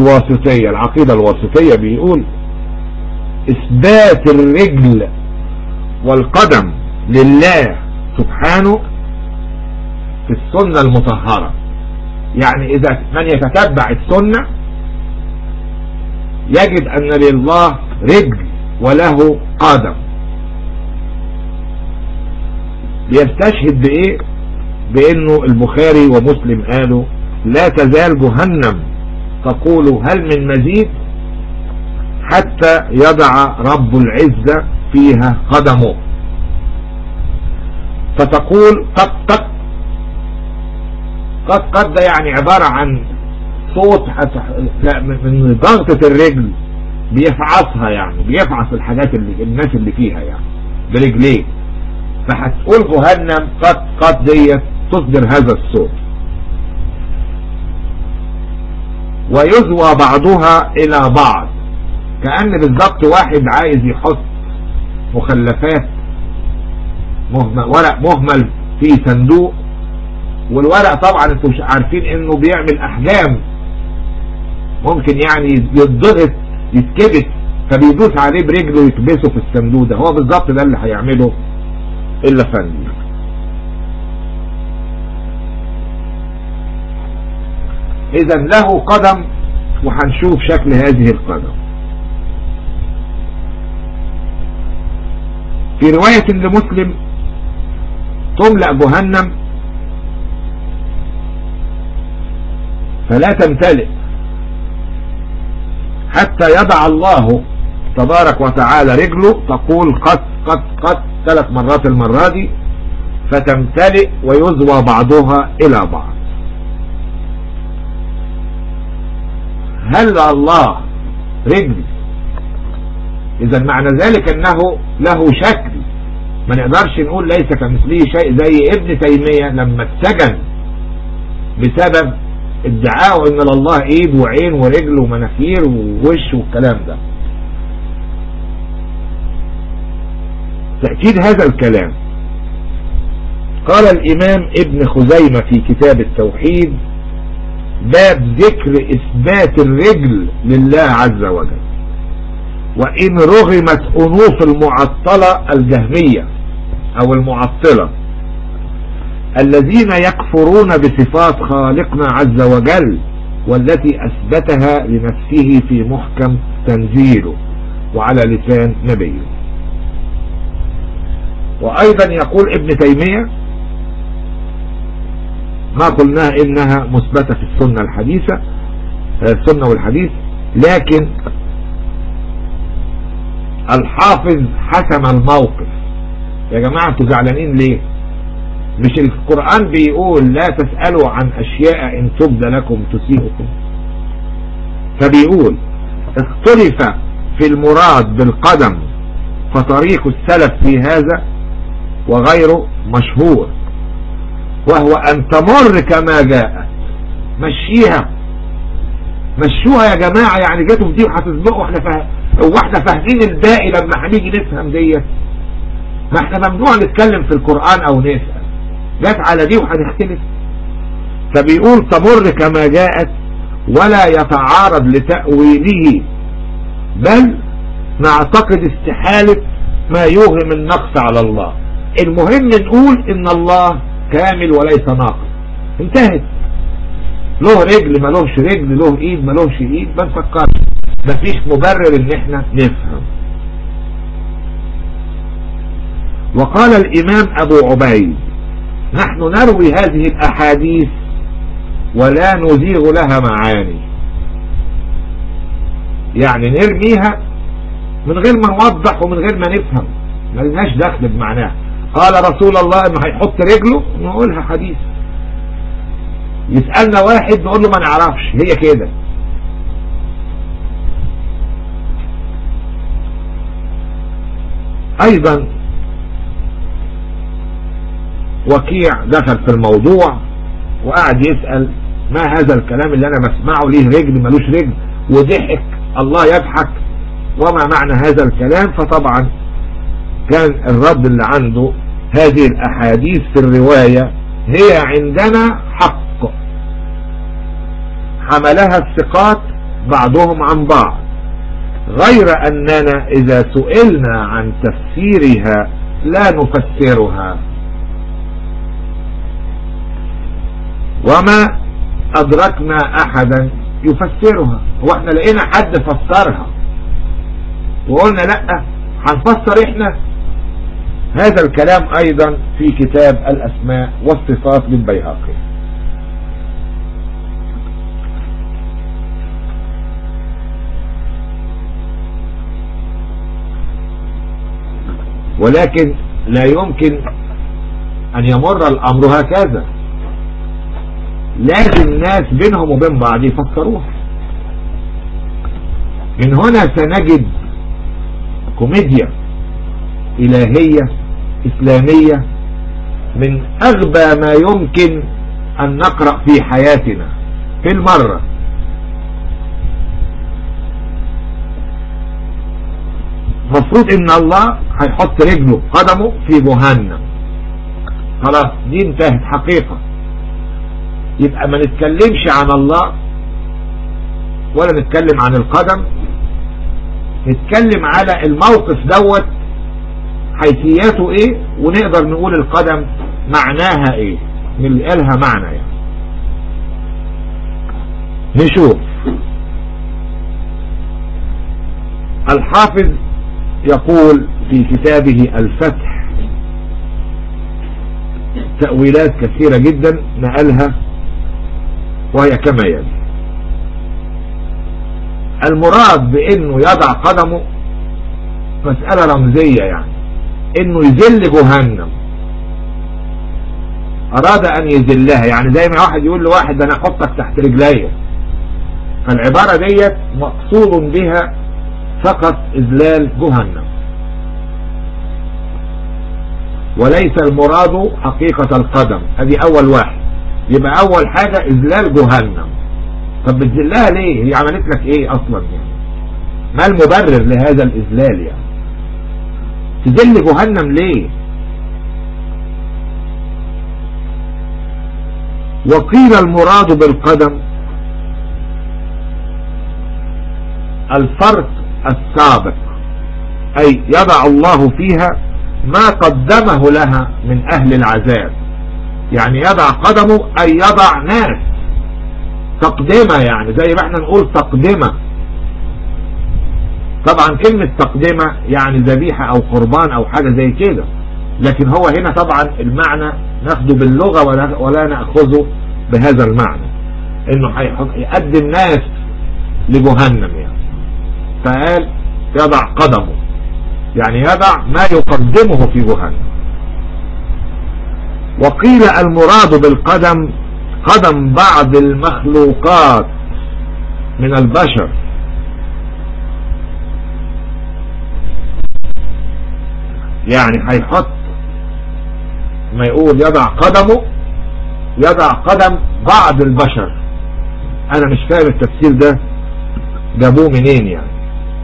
الواسطية العقيدة الواسطية بيقول اثبات الرجل والقدم لله سبحانه في السنة المطهرة يعني إذا من يتتبع السنة يجد أن لله رجل وله قدم يستشهد بإيه بأنه البخاري ومسلم قالوا لا تزال جهنم تقول هل من مزيد حتى يضع رب العزة فيها قدمه فتقول قد قد قد قد ده يعني عبارة عن صوت لا من ضغطة الرجل بيفعصها يعني بيفعص الحاجات اللي الناس اللي فيها يعني برجليه فهتقول جهنم قد قد ديت تصدر هذا الصوت ويزوى بعضها الى بعض كأن بالظبط واحد عايز يحط مخلفات مهمل ورق مهمل في صندوق والورق طبعا انتم مش عارفين انه بيعمل احجام ممكن يعني يتضغط يتكبس فبيدوس عليه برجله ويكبسه في الصندوق ده هو بالظبط ده اللي هيعمله الا فندي اذا له قدم وهنشوف شكل هذه القدم في رواية لمسلم تملأ جهنم فلا تمتلئ حتى يضع الله تبارك وتعالى رجله تقول قد قد قد ثلاث مرات المرة دي فتمتلئ ويزوى بعضها الى بعض هل الله رجل اذا معنى ذلك انه له شكل ما نقدرش نقول ليس كمثله شيء زي ابن تيمية لما اتسجن بسبب ادعاءه ان لله ايد وعين ورجل ومناخير ووش والكلام ده تأكيد هذا الكلام قال الامام ابن خزيمة في كتاب التوحيد باب ذكر اثبات الرجل لله عز وجل وان رغمت انوف المعطلة الجهمية او المعطلة الذين يكفرون بصفات خالقنا عز وجل والتي اثبتها لنفسه في محكم تنزيله وعلى لسان نبيه وايضا يقول ابن تيمية ما قلناها انها مثبتة في السنة الحديثة السنة والحديث لكن الحافظ حسم الموقف يا جماعة انتوا زعلانين ليه مش القرآن بيقول لا تسألوا عن اشياء ان تبدى لكم تسيئكم فبيقول اختلف في المراد بالقدم فطريق السلف في هذا وغيره مشهور وهو ان تمر كما جاءت مشيها مشوها يا جماعة يعني جاتوا في دي وهتسبقوا احنا فاهم هو احنا فاهمين الباقي لما هنيجي نفهم ديت ما احنا ممنوع نتكلم في القرآن او نسأل جات على دي وهنختلف فبيقول تمر كما جاءت ولا يتعارض لتأويله بل نعتقد استحالة ما يوهم النقص على الله المهم نقول ان الله كامل وليس ناقص انتهت له رجل ملوش رجل له ايد ملوش ايد ما نفكرش مفيش مبرر ان احنا نفهم وقال الامام ابو عبيد نحن نروي هذه الاحاديث ولا نزيغ لها معاني يعني نرميها من غير ما نوضح ومن غير ما نفهم ما لناش دخل بمعناها قال رسول الله انه هيحط رجله نقولها حديث يسألنا واحد نقول له ما نعرفش هي كده ايضا وكيع دخل في الموضوع وقعد يسأل ما هذا الكلام اللي انا بسمعه ليه رجل ملوش رجل وضحك الله يضحك وما معنى هذا الكلام فطبعا كان الرد اللي عنده هذه الاحاديث في الرواية هي عندنا حق حملها الثقات بعضهم عن بعض غير أننا إذا سئلنا عن تفسيرها لا نفسرها وما أدركنا أحدا يفسرها هو احنا لقينا حد فسرها وقلنا لا هنفسر احنا هذا الكلام ايضا في كتاب الاسماء والصفات للبيهقي ولكن لا يمكن ان يمر الامر هكذا لازم الناس بينهم وبين بعض يفكروها من هنا سنجد كوميديا إلهية إسلامية من أغبى ما يمكن أن نقرأ في حياتنا في المرة مفروض ان الله هيحط رجله قدمه في جهنم خلاص دي انتهت حقيقة يبقى ما نتكلمش عن الله ولا نتكلم عن القدم نتكلم على الموقف دوت حيثياته ايه ونقدر نقول القدم معناها ايه نلقالها معنى يعني نشوف الحافظ يقول في كتابه الفتح تأويلات كثيرة جدا نقلها وهي كما يلي المراد بانه يضع قدمه مسألة رمزية يعني انه يذل جهنم اراد ان يذلها يعني زي ما واحد يقول لواحد انا احطك تحت رجليا فالعبارة ديت مقصود بها فقط اذلال جهنم وليس المراد حقيقة القدم هذه اول واحد يبقى اول حاجة اذلال جهنم طب بتذلها ليه هي عملت لك ايه اصلا يعني ما المبرر لهذا الاذلال يعني تذل جهنم ليه وقيل المراد بالقدم الفرق السابق اي يضع الله فيها ما قدمه لها من اهل العذاب يعني يضع قدمه اي يضع ناس تقدمة يعني زي ما احنا نقول تقدمة طبعا كلمة تقدمة يعني ذبيحة او قربان او حاجة زي كده لكن هو هنا طبعا المعنى ناخده باللغة ولا, ولا نأخذه بهذا المعنى انه يقدم ناس لجهنم يعني فقال يضع قدمه يعني يضع ما يقدمه في جهنم وقيل المراد بالقدم قدم بعض المخلوقات من البشر يعني هيحط ما يقول يضع قدمه يضع قدم بعض البشر انا مش فاهم التفسير ده جابوه منين يعني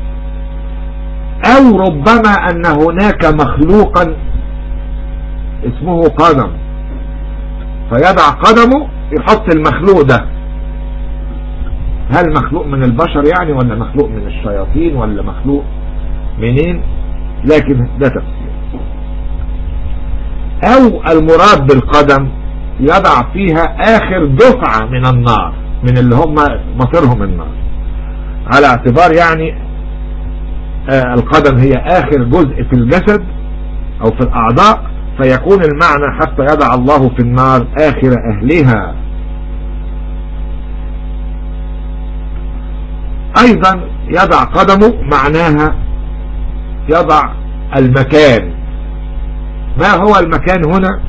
او ربما ان هناك مخلوقا اسمه قدم فيضع قدمه يحط المخلوق ده هل مخلوق من البشر يعني ولا مخلوق من الشياطين ولا مخلوق منين لكن ده تفسير او المراد بالقدم يضع فيها اخر دفعة من النار من اللي هم مصيرهم النار على اعتبار يعني آه القدم هي اخر جزء في الجسد او في الاعضاء فيكون المعنى حتى يضع الله في النار آخر أهلها أيضا يضع قدمه معناها يضع المكان ما هو المكان هنا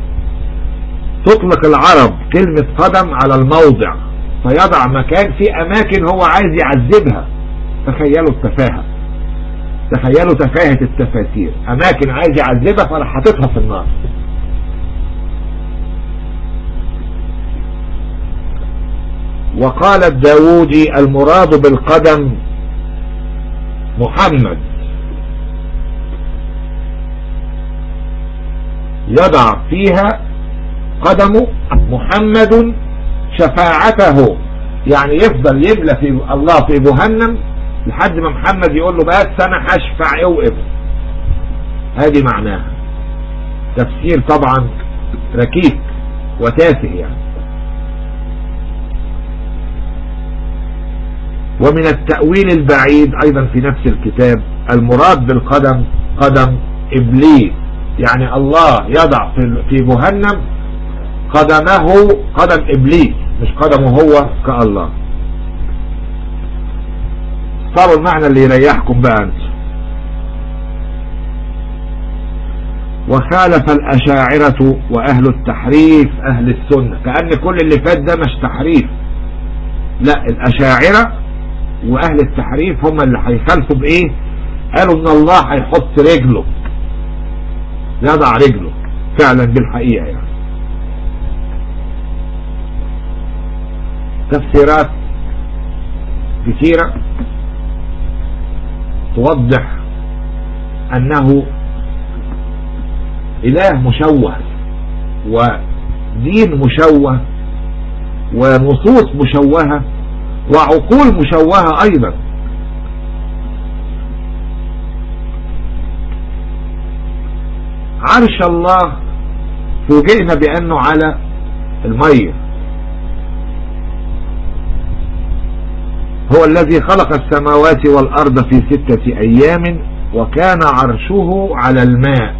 تطلق العرب كلمة قدم على الموضع فيضع مكان في أماكن هو عايز يعذبها تخيلوا التفاهة تخيلوا تفاهة التفاسير اماكن عايز يعذبها فراح حاططها في النار وقال الداودي المراد بالقدم محمد يضع فيها قدم محمد شفاعته يعني يفضل يملى في الله في جهنم لحد ما محمد يقول له بس انا هشفع اوقف هذه معناها تفسير طبعا ركيك وتافه يعني ومن التأويل البعيد أيضا في نفس الكتاب المراد بالقدم قدم إبليس يعني الله يضع في جهنم قدمه قدم إبليس مش قدمه هو كالله صاروا المعنى اللي يريحكم بقى أنت وخالف الأشاعرة وأهل التحريف أهل السنة كأن كل اللي فات ده مش تحريف لا الأشاعرة وأهل التحريف هم اللي هيخالفوا بإيه قالوا إن الله هيحط رجله يضع رجله فعلا بالحقيقة يعني تفسيرات كثيرة توضح أنه إله مشوه ودين مشوه ونصوص مشوهة وعقول مشوهة أيضا عرش الله فوجئنا بأنه على المية هو الذي خلق السماوات والأرض في ستة أيام وكان عرشه على الماء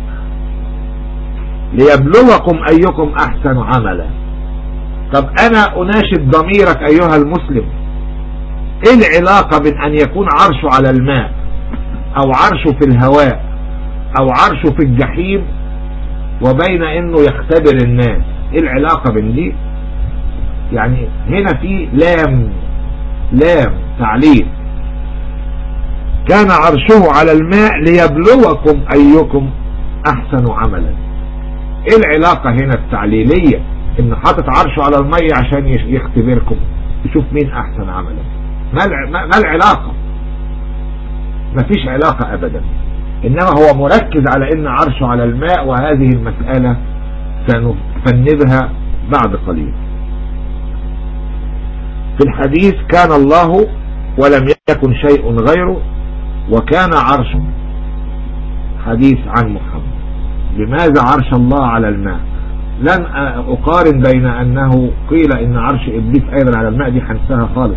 ليبلوكم أيكم أحسن عملا طب أنا أناشد ضميرك أيها المسلم إيه العلاقة بين أن يكون عرشه على الماء أو عرشه في الهواء أو عرشه في الجحيم وبين أنه يختبر الناس إيه العلاقة بين دي يعني هنا في لام لام تعليل كان عرشه على الماء ليبلوكم أيكم أحسن عملا ايه العلاقة هنا التعليلية ان حاطط عرشه على المية عشان يختبركم يشوف مين احسن عملا ما العلاقة مفيش علاقة ابدا انما هو مركز على ان عرشه على الماء وهذه المسألة سنفندها بعد قليل في الحديث كان الله ولم يكن شيء غيره وكان عرشه حديث عن محمد لماذا عرش الله على الماء لن أقارن بين أنه قيل إن عرش إبليس أيضا على الماء دي حنسها خالص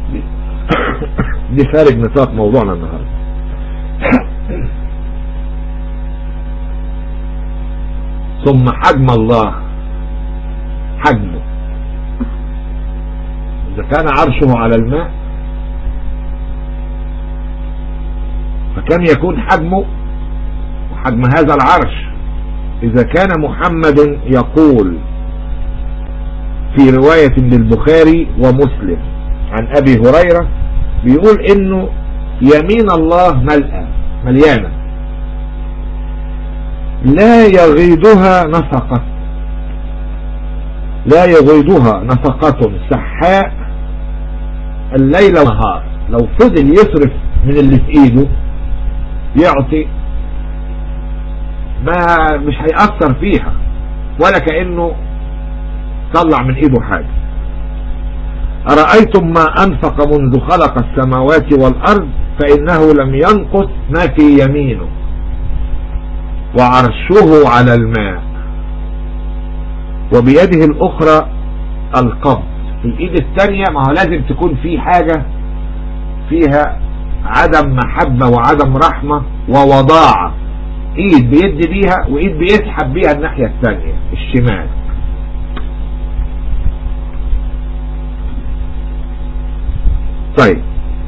دي خارج نطاق موضوعنا النهاردة ثم حجم الله حجمه إذا كان عرشه على الماء فكم يكون حجمه وحجم هذا العرش إذا كان محمد يقول في رواية للبخاري ومسلم عن أبي هريرة بيقول إنه يمين الله ملأة مليانة لا يغيدها نفقة لا يغيدها نفقة سحاء الليل والنهار لو فضل يصرف من اللي في ايده يعطي ما مش هيأثر فيها ولا كأنه طلع من ايده حاجة أرأيتم ما أنفق منذ خلق السماوات والأرض فإنه لم ينقص ما في يمينه وعرشه على الماء وبيده الأخرى القبض في الإيد الثانية ما هو لازم تكون في حاجة فيها عدم محبة وعدم رحمة ووضاعة ايد بيدي بيها وايد بيسحب بيها الناحية الثانية الشمال طيب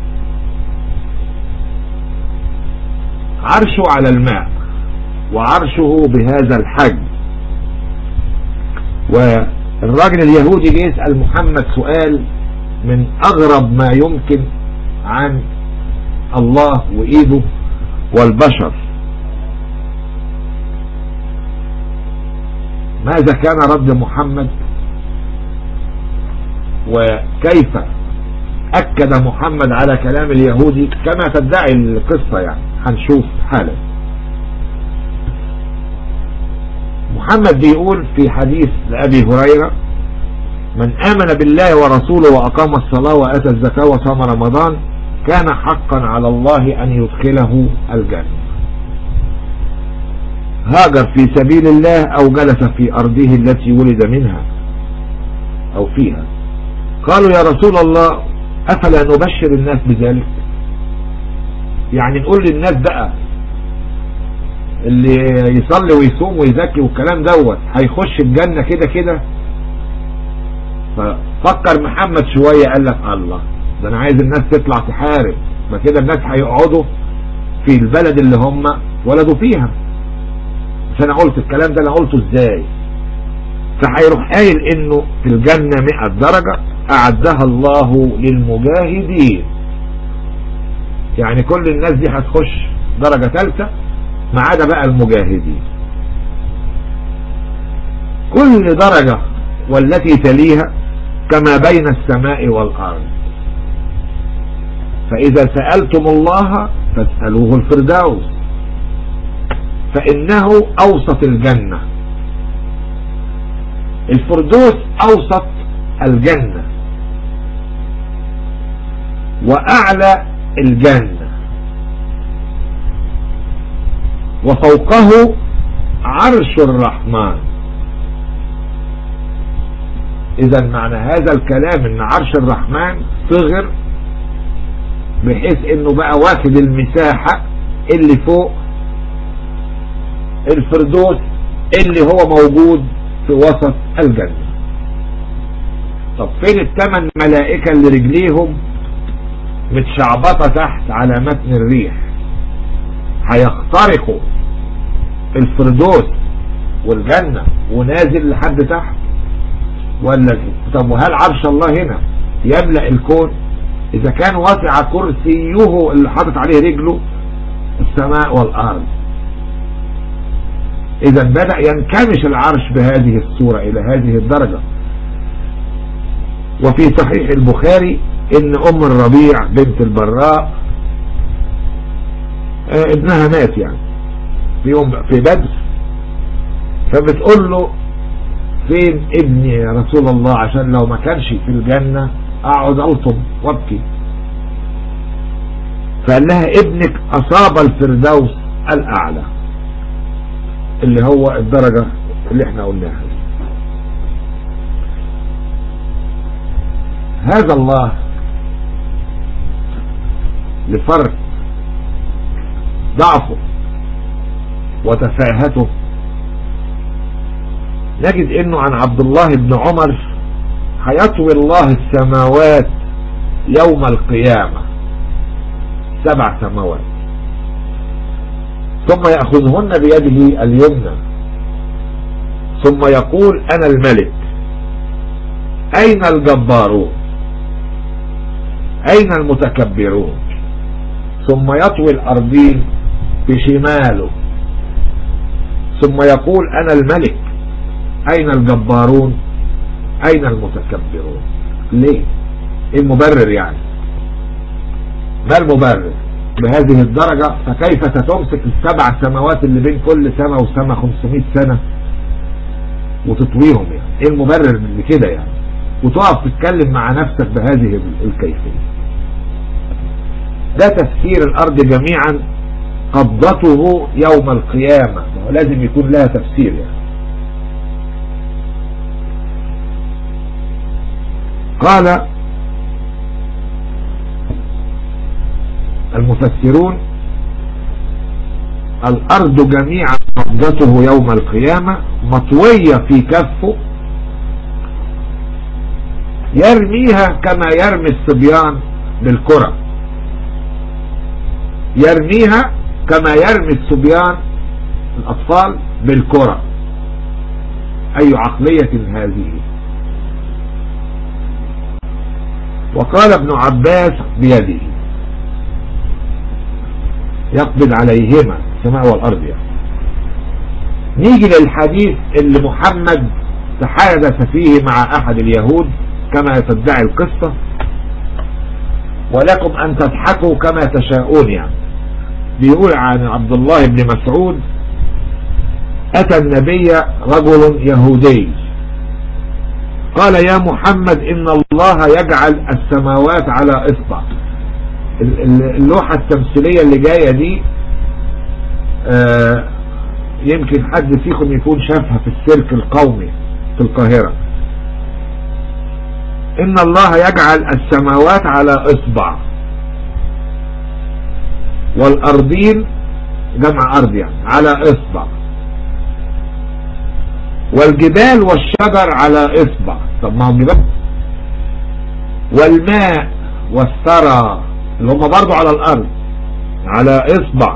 عرشه على الماء وعرشه بهذا الحجم والراجل اليهودي بيسأل محمد سؤال من اغرب ما يمكن عن الله وايده والبشر ماذا كان رد محمد وكيف أكد محمد على كلام اليهودي كما تدعي القصة يعني هنشوف حالا محمد بيقول في حديث لأبي هريرة من آمن بالله ورسوله وأقام الصلاة وآتى الزكاة وصام رمضان كان حقا على الله أن يدخله الجنة هاجر في سبيل الله او جلس في ارضه التي ولد منها او فيها قالوا يا رسول الله افلا نبشر الناس بذلك يعني نقول للناس بقى اللي يصلي ويصوم ويزكي والكلام دوت هيخش الجنة كده كده ففكر محمد شوية قال لك الله ده انا عايز الناس تطلع تحارب ما كده الناس هيقعدوا في البلد اللي هم ولدوا فيها مش انا قلت الكلام ده انا قلته ازاي فهيروح قايل انه في الجنة 100 درجة اعدها الله للمجاهدين يعني كل الناس دي هتخش درجة ثالثة ما عدا بقى المجاهدين كل درجة والتي تليها كما بين السماء والأرض فإذا سألتم الله فاسألوه الفردوس فإنه أوسط الجنة الفردوس أوسط الجنة وأعلى الجنة وفوقه عرش الرحمن اذا معنى هذا الكلام ان عرش الرحمن صغر بحيث انه بقى واخد المساحة اللي فوق الفردوس اللي هو موجود في وسط الجنة طب فين الثمان ملائكة اللي رجليهم متشعبطة تحت على متن الريح هيخترقوا الفردوس والجنة ونازل لحد تحت ولا طب وهل عرش الله هنا يملأ الكون اذا كان واسع كرسيه اللي حاطط عليه رجله السماء والارض اذا بدأ ينكمش العرش بهذه الصورة الى هذه الدرجة وفي صحيح البخاري ان ام الربيع بنت البراء ابنها مات يعني في يوم في بدر فبتقول له فين ابني يا رسول الله عشان لو ما كانش في الجنة اقعد الطم وابكي فقال لها ابنك اصاب الفردوس الاعلى اللي هو الدرجة اللي احنا قلناها دي هذا الله لفرق ضعفه وتفاهته نجد انه عن عبد الله بن عمر هيطوي الله السماوات يوم القيامة سبع سماوات ثم يأخذهن بيده اليمنى ثم يقول انا الملك اين الجبارون اين المتكبرون ثم يطوي الارضين بشماله ثم يقول انا الملك اين الجبارون اين المتكبرون ليه ايه المبرر يعني ما المبرر بهذه الدرجة فكيف ستمسك السبع سماوات اللي بين كل سنة وسنة 500 سنة وتطويهم يعني ايه المبرر من كده يعني وتقف تتكلم مع نفسك بهذه الكيفية ده تفسير الارض جميعا قبضته يوم القيامة لازم يكون لها تفسير يعني قال المفسرون الأرض جميعا قبضته يوم القيامة مطوية في كفه يرميها كما يرمي الصبيان بالكرة يرميها كما يرمي الصبيان الأطفال بالكرة أي عقلية هذه وقال ابن عباس بيده يقبض عليهما السماء والأرض يعني. نيجي للحديث اللي محمد تحادث فيه مع أحد اليهود كما تدعي القصة ولكم أن تضحكوا كما تشاءون يعني بيقول عن عبد الله بن مسعود أتى النبي رجل يهودي قال يا محمد إن الله يجعل السماوات على إصبع اللوحة التمثيلية اللي جاية دي يمكن حد فيكم يكون شافها في السيرك القومي في القاهرة ان الله يجعل السماوات على اصبع والارضين جمع ارض يعني على اصبع والجبال والشجر على اصبع طب ما هو الجبال والماء والثرى اللي هم برضو على الارض على اصبع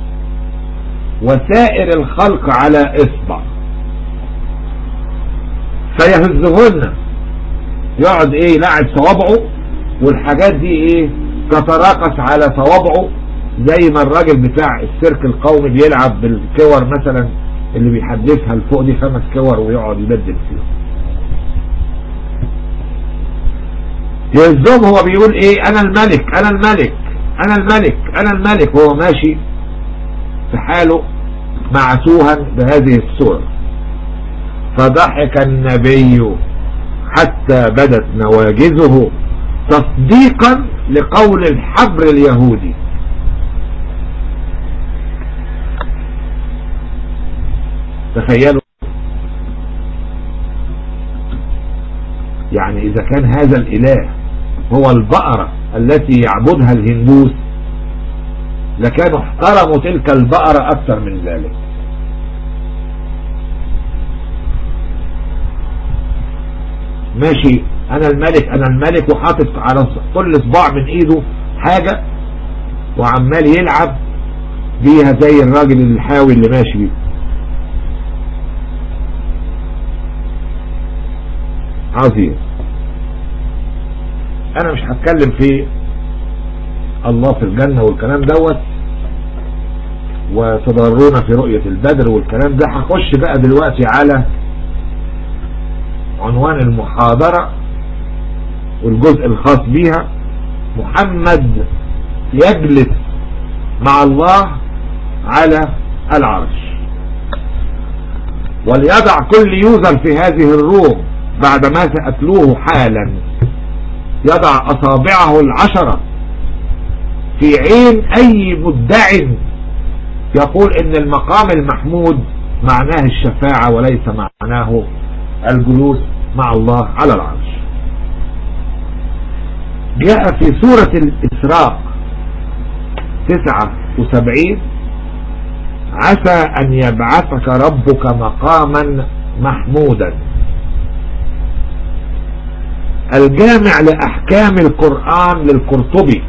وسائر الخلق على اصبع فيهزهن يقعد ايه لاعب صوابعه والحاجات دي ايه تتراقص على صوابعه زي ما الراجل بتاع السيرك القومي بيلعب بالكور مثلا اللي بيحدثها لفوق دي خمس كور ويقعد يبدل فيهم يهزهم هو بيقول ايه انا الملك انا الملك انا الملك انا الملك وهو ماشي في حاله معسوها بهذه الصورة فضحك النبي حتى بدت نواجزه تصديقا لقول الحبر اليهودي تخيلوا يعني اذا كان هذا الاله هو البقرة التي يعبدها الهندوس لكانوا احترموا تلك البقرة اكثر من ذلك ماشي انا الملك انا الملك وحاطط على كل صباع من ايده حاجة وعمال يلعب بيها زي الراجل الحاوي اللي ماشي بيه عظيم انا مش هتكلم في الله في الجنة والكلام دوت وتضرون في رؤية البدر والكلام ده هخش بقى دلوقتي على عنوان المحاضرة والجزء الخاص بيها محمد يجلس مع الله على العرش وليضع كل يوزر في هذه الروم بعد ما سأتلوه حالا يضع أصابعه العشرة في عين أي مدع يقول إن المقام المحمود معناه الشفاعة وليس معناه الجلوس مع الله على العرش جاء في سورة الإسراء تسعة وسبعين عسى أن يبعثك ربك مقاما محمودا الجامع لأحكام القرآن للقرطبي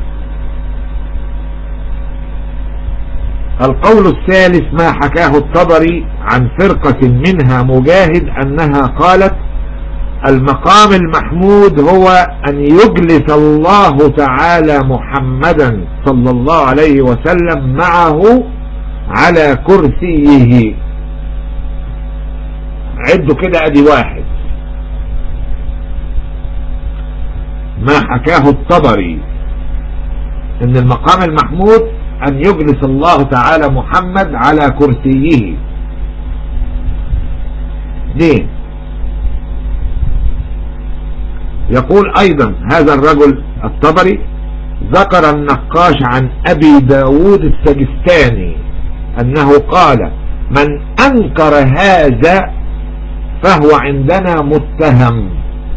القول الثالث ما حكاه الطبري عن فرقة منها مجاهد أنها قالت المقام المحمود هو أن يجلس الله تعالى محمدا صلى الله عليه وسلم معه على كرسيه عدوا كده ادي واحد ما حكاه الطبري ان المقام المحمود ان يجلس الله تعالى محمد على كرسيه اثنين يقول ايضا هذا الرجل الطبري ذكر النقاش عن ابي داود السجستاني انه قال من انكر هذا فهو عندنا متهم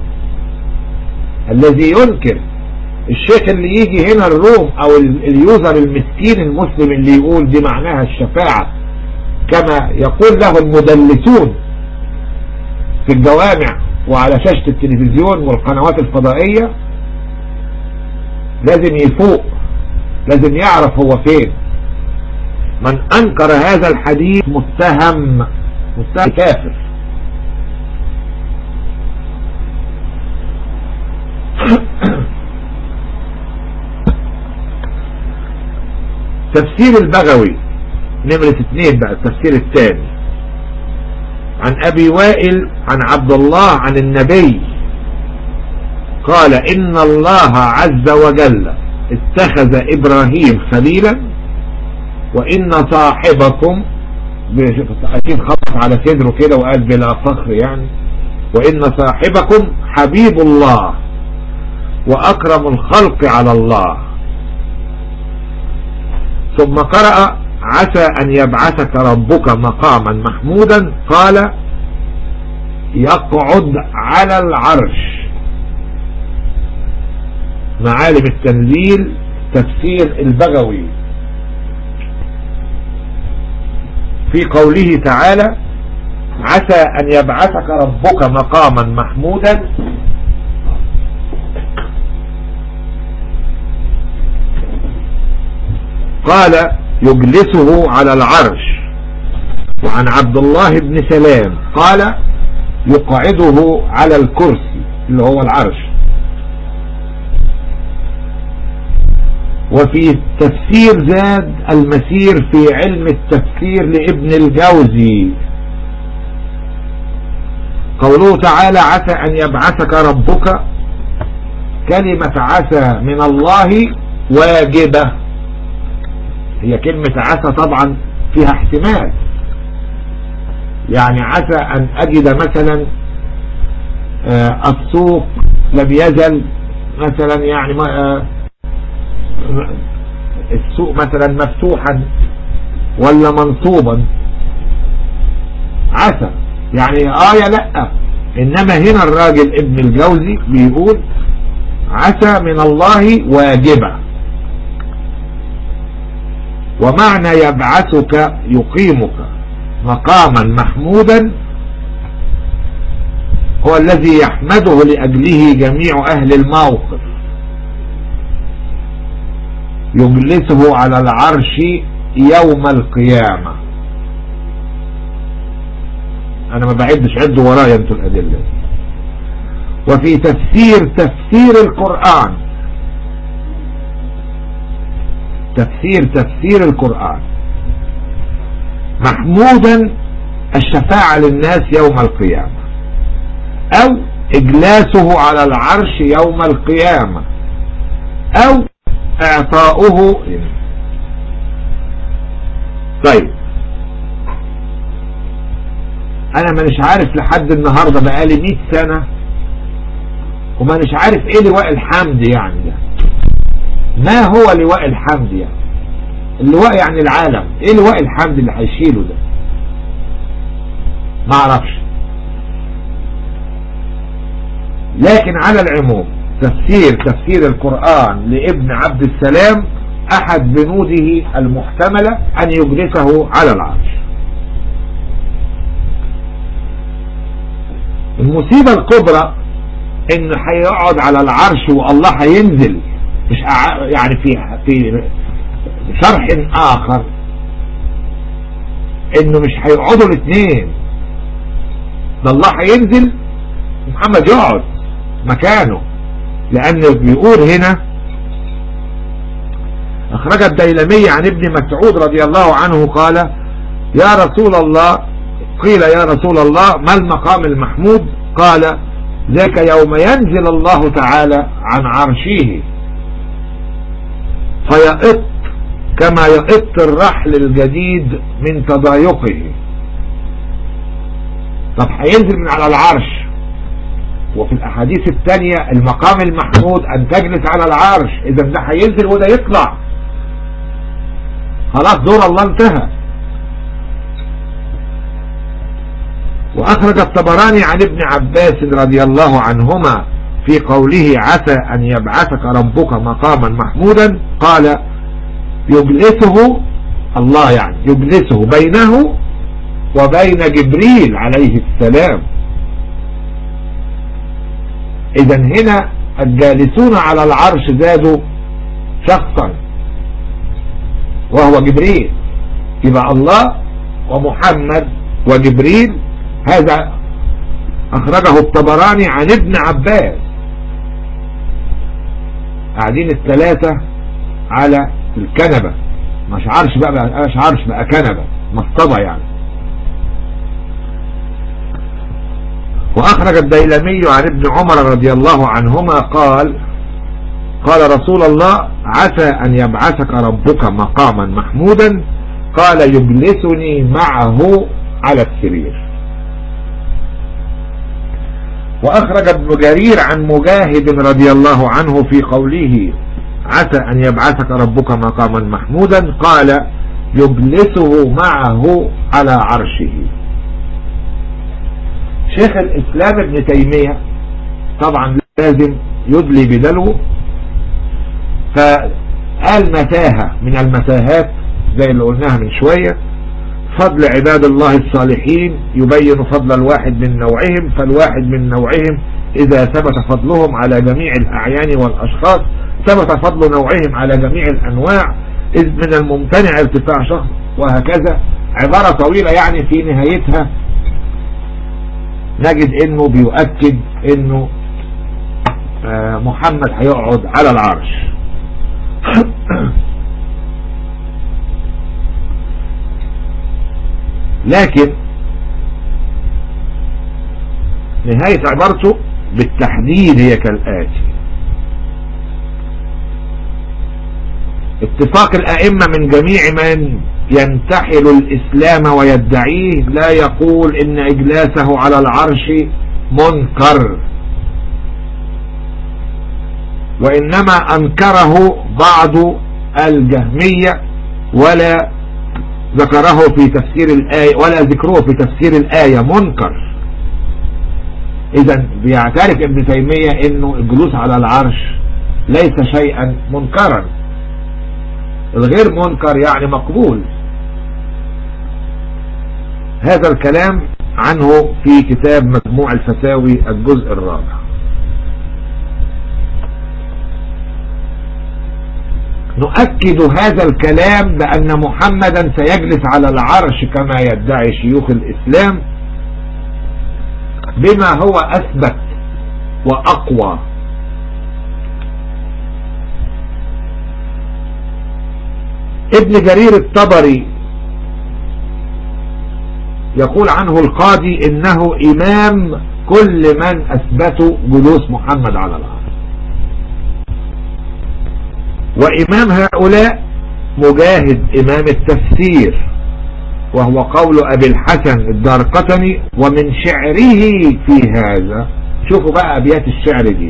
الذي ينكر الشيخ اللي يجي هنا الروم او اليوزر المسكين المسلم اللي يقول دي معناها الشفاعة كما يقول له المدلسون في الجوامع وعلى شاشة التلفزيون والقنوات الفضائية لازم يفوق لازم يعرف هو فين من انكر هذا الحديث متهم متهم كافر تفسير البغوي نمرة اثنين بقى التفسير الثاني عن ابي وائل عن عبد الله عن النبي قال ان الله عز وجل اتخذ ابراهيم خليلا وان صاحبكم اكيد خطف على صدره كده وقال بلا فخر يعني وان صاحبكم حبيب الله واكرم الخلق على الله ثم قرأ عسى أن يبعثك ربك مقاما محمودا قال يقعد على العرش معالم التنزيل تفسير البغوي في قوله تعالى عسى أن يبعثك ربك مقاما محمودا قال يجلسه على العرش وعن عبد الله بن سلام قال يقعده على الكرسي اللي هو العرش وفي تفسير زاد المسير في علم التفسير لابن الجوزي قوله تعالى عسى أن يبعثك ربك كلمة عسى من الله واجبة هي كلمة عسى طبعا فيها احتمال يعني عسى أن أجد مثلا آه السوق لم يزل مثلا يعني آه السوق مثلا مفتوحا ولا منصوبا عسى يعني آية لا إنما هنا الراجل ابن الجوزي بيقول عسى من الله واجبة ومعنى يبعثك يقيمك مقاما محمودا هو الذي يحمده لأجله جميع أهل الموقف يجلسه على العرش يوم القيامة انا ما بعدش عدوا ورايا انتوا الادلة وفي تفسير تفسير القرآن تفسير تفسير القرآن محمودا الشفاعة للناس يوم القيامة او اجلاسه على العرش يوم القيامة او اعطاؤه طيب انا مانيش عارف لحد النهاردة بقالي 100 سنة ومانيش عارف ايه لواء الحمد يعني ده ما هو لواء الحمد يعني اللواء يعني العالم ايه لواء الحمد اللي هيشيله ده ما اعرفش لكن على العموم تفسير تفسير القرآن لابن عبد السلام احد بنوده المحتملة ان يجلسه على العرش المصيبة الكبرى انه هيقعد على العرش والله هينزل مش يعني في في شرح اخر انه مش هيقعدوا الاثنين ده الله هينزل محمد يقعد مكانه لانه بيقول هنا اخرج الديلمي عن ابن مسعود رضي الله عنه قال يا رسول الله قيل يا رسول الله ما المقام المحمود قال ذاك يوم ينزل الله تعالى عن عرشه فيئط كما يئط الرحل الجديد من تضايقه طب هينزل من على العرش وفي الاحاديث الثانية المقام المحمود ان تجلس على العرش اذا ده هينزل وده يطلع خلاص دور الله انتهى واخرج الطبراني عن ابن عباس رضي الله عنهما في قوله عسى ان يبعثك ربك مقاما محمودا قال يجلسه الله يعني يجلسه بينه وبين جبريل عليه السلام اذا هنا الجالسون على العرش زادوا شخصا وهو جبريل يبقى الله ومحمد وجبريل هذا اخرجه الطبراني عن ابن عباس قاعدين الثلاثة على الكنبة مش عرش بقى, بقى مش عرش بقى كنبة مصطبة يعني واخرج الديلمي عن ابن عمر رضي الله عنهما قال قال رسول الله عسى ان يبعثك ربك مقاما محمودا قال يجلسني معه على السرير واخرج ابن جرير عن مجاهد رضي الله عنه في قوله عسى ان يبعثك ربك مقاما محمودا قال يجلسه معه على عرشه شيخ الإسلام ابن تيمية طبعا لازم يدلي بدلو فقال متاهة من المتاهات زي اللي قلناها من شوية فضل عباد الله الصالحين يبين فضل الواحد من نوعهم فالواحد من نوعهم إذا ثبت فضلهم على جميع الأعيان والأشخاص ثبت فضل نوعهم على جميع الأنواع إذ من الممتنع ارتفاع شخص وهكذا عبارة طويلة يعني في نهايتها نجد انه بيؤكد انه آه، محمد هيقعد على العرش لكن نهاية عبارته بالتحديد هي كالآتي اتفاق الأئمة من جميع من ينتحل الإسلام ويدعيه لا يقول إن إجلاسه على العرش منكر وإنما أنكره بعض الجهمية ولا ذكره في تفسير الآية ولا ذكره في تفسير الآية منكر إذا بيعترف ابن تيمية إنه الجلوس على العرش ليس شيئا منكرا الغير منكر يعني مقبول هذا الكلام عنه في كتاب مجموع الفتاوي الجزء الرابع نؤكد هذا الكلام بأن محمدا سيجلس على العرش كما يدعي شيوخ الإسلام بما هو أثبت وأقوى ابن جرير الطبري يقول عنه القاضي انه امام كل من اثبتوا جلوس محمد على العرش وامام هؤلاء مجاهد امام التفسير وهو قول ابي الحسن الدارقطني ومن شعره في هذا شوفوا بقى ابيات الشعر دي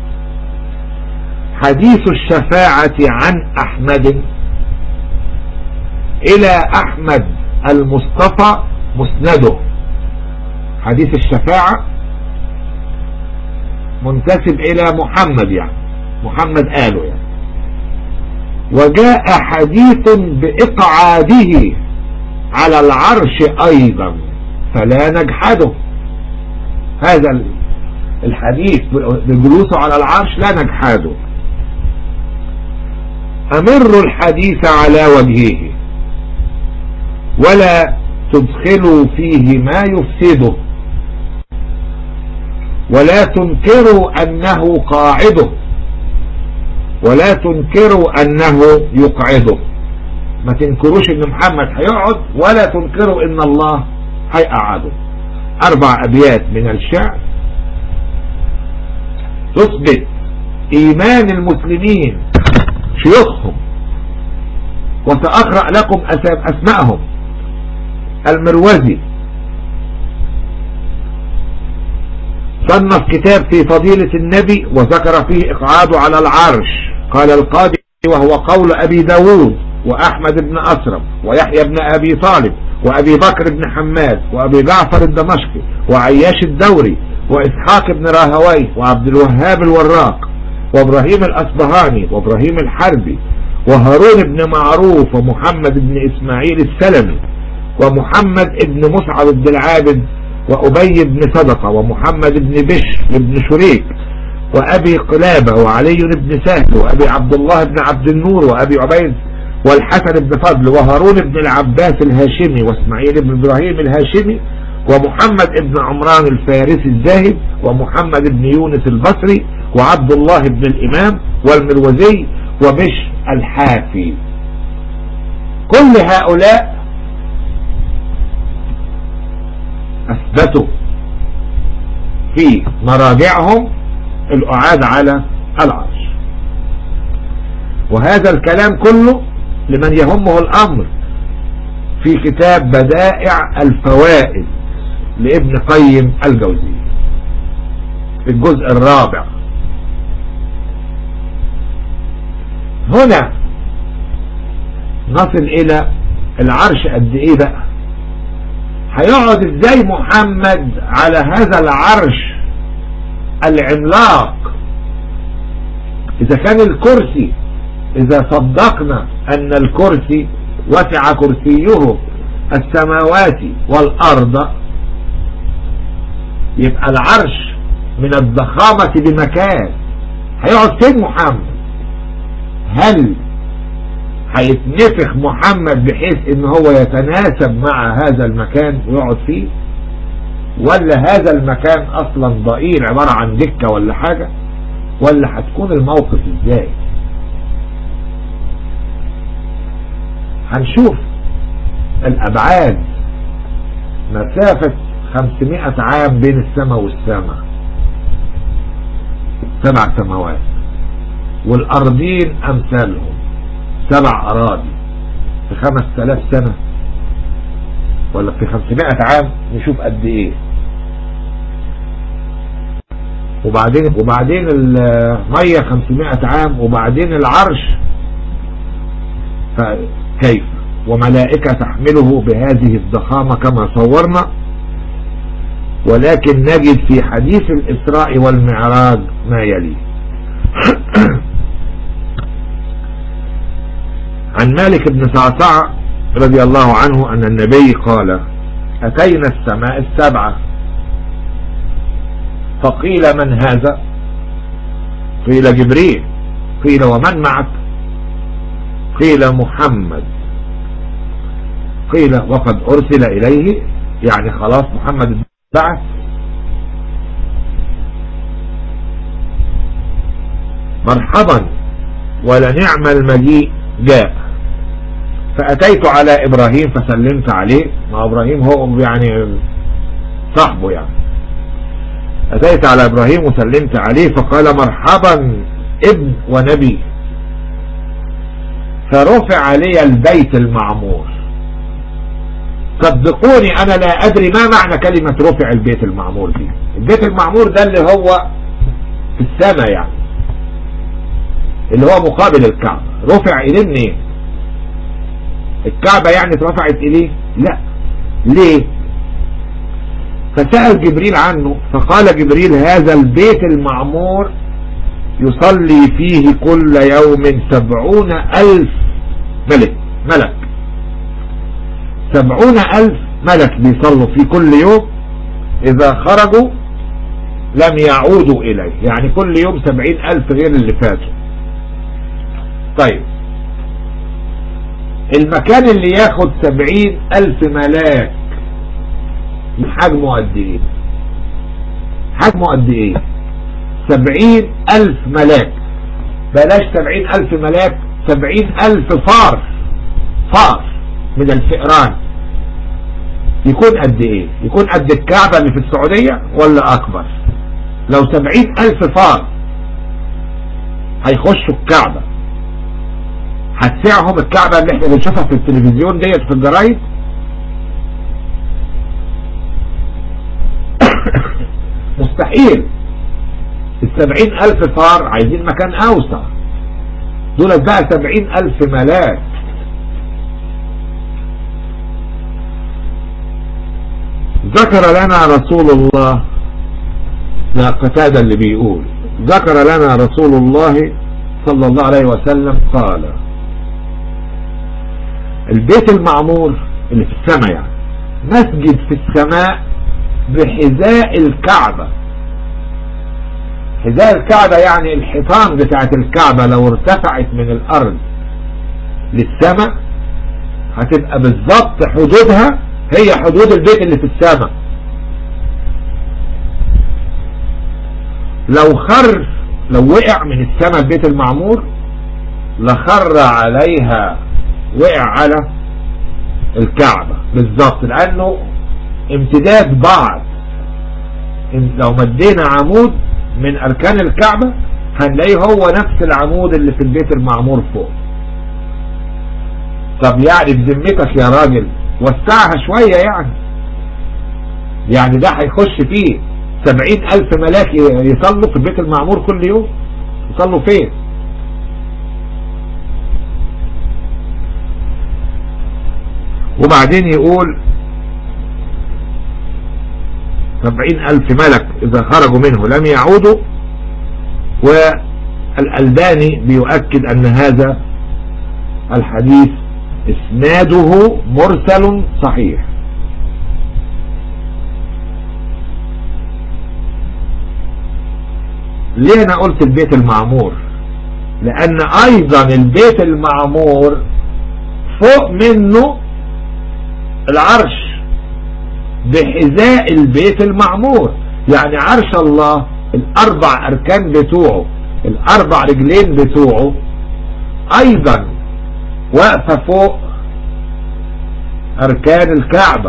حديث الشفاعة عن احمد الى احمد المصطفى مسنده حديث الشفاعة منتسب الى محمد يعني محمد قاله يعني وجاء حديث باقعاده على العرش ايضا فلا نجحده هذا الحديث بجلوسه على العرش لا نجحده امر الحديث على وجهه ولا تدخلوا فيه ما يفسده ولا تنكروا انه قاعده ولا تنكروا انه يقعده ما تنكروش ان محمد هيقعد ولا تنكروا ان الله هيقعده اربع ابيات من الشعر تثبت ايمان المسلمين شيوخهم وسأقرأ لكم أسماءهم المروزي صنف كتاب في فضيلة النبي وذكر فيه إقعاده على العرش قال القاضي وهو قول أبي داود وأحمد بن أسرم ويحيى بن أبي طالب وأبي بكر بن حماد وأبي جعفر الدمشقي وعياش الدوري وإسحاق بن راهوي وعبد الوهاب الوراق وإبراهيم الأصبهاني وإبراهيم الحربي وهارون بن معروف ومحمد بن إسماعيل السلمي ومحمد بن مسعد بن العابد وأبي بن صدقة ومحمد بن بشر بن شريك وأبي قلابة وعلي بن سهل وأبي عبد الله بن عبد النور وأبي عبيد والحسن بن فضل وهارون بن العباس الهاشمي واسماعيل بن إبراهيم الهاشمي ومحمد بن عمران الفارسي الزاهد ومحمد بن يونس البصري وعبد الله بن الإمام والمروزي وبشر الحافي كل هؤلاء أثبتوا في مراجعهم الأعاد على العرش وهذا الكلام كله لمن يهمه الأمر في كتاب بدائع الفوائد لابن قيم الجوزي في الجزء الرابع هنا نصل إلى العرش قد ايه بقى هيقعد ازاي محمد على هذا العرش العملاق اذا كان الكرسي اذا صدقنا ان الكرسي وسع كرسيه السماوات والارض يبقى العرش من الضخامة بمكان هيقعد فين محمد هل هيتنفخ محمد بحيث ان هو يتناسب مع هذا المكان ويقعد فيه ولا هذا المكان اصلا ضئيل عبارة عن دكة ولا حاجة ولا هتكون الموقف ازاي هنشوف الابعاد مسافة 500 عام بين السماء والسماء سبع سماوات والارضين امثالهم سبع اراضي في 5000 سنة ولا في 500 عام نشوف قد ايه وبعدين وبعدين المية 500 عام وبعدين العرش فكيف وملائكة تحمله بهذه الضخامة كما صورنا ولكن نجد في حديث الإسراء والمعراج ما يلي عن مالك بن صعصع رضي الله عنه أن النبي قال أتينا السماء السبعة فقيل من هذا قيل جبريل قيل ومن معك قيل محمد قيل وقد أرسل إليه يعني خلاص محمد بعث مرحبا ولنعم المجيء جاء فأتيت على إبراهيم فسلمت عليه ما إبراهيم هو يعني صاحبه يعني أتيت على إبراهيم وسلمت عليه فقال مرحبا ابن ونبي فرفع علي البيت المعمور صدقوني أنا لا أدري ما معنى كلمة رفع البيت المعمور دي البيت المعمور ده اللي هو في السماء يعني اللي هو مقابل الكعبة رفع إليه منين الكعبة يعني اترفعت إليه لا ليه فسأل جبريل عنه فقال جبريل هذا البيت المعمور يصلي فيه كل يوم سبعون ألف ملك ملك سبعون ألف ملك بيصلوا فيه كل يوم إذا خرجوا لم يعودوا إليه يعني كل يوم سبعين ألف غير اللي فاتوا طيب المكان اللي ياخد سبعين ألف ملاك حجمه قد ايه حجمه قد ايه سبعين ألف ملاك بلاش سبعين ألف ملاك سبعين ألف فار فار من الفئران يكون قد ايه يكون قد الكعبة اللي في السعودية ولا اكبر لو سبعين الف فار هيخشوا الكعبة هتسعهم الكعبة اللي احنا بنشوفها في التلفزيون ديت في الجرايد مستحيل السبعين الف فار عايزين مكان اوسع دول بقى سبعين الف ملاك ذكر لنا رسول الله لا قتادة اللي بيقول ذكر لنا رسول الله صلى الله عليه وسلم قال البيت المعمور اللي في السماء يعني مسجد في السماء بحذاء الكعبة حذاء الكعبة يعني الحيطان بتاعت الكعبة لو ارتفعت من الارض للسماء هتبقى بالظبط حدودها هي حدود البيت اللي في السماء لو خر لو وقع من السماء البيت المعمور لخر عليها وقع على الكعبة بالظبط لانه امتداد بعض لو مدينا عمود من اركان الكعبة هنلاقيه هو نفس العمود اللي في البيت المعمور فوق طب يعني بذمتك يا راجل وسعها شوية يعني يعني ده هيخش فيه سبعين الف ملاك يصلوا في البيت المعمور كل يوم يصلوا فين وبعدين يقول سبعين ألف ملك إذا خرجوا منه لم يعودوا والألباني بيؤكد أن هذا الحديث اسناده مرسل صحيح ليه انا قلت البيت المعمور لان ايضا البيت المعمور فوق منه العرش بحذاء البيت المعمور يعني عرش الله الاربع اركان بتوعه الاربع رجلين بتوعه ايضا واقفة فوق اركان الكعبة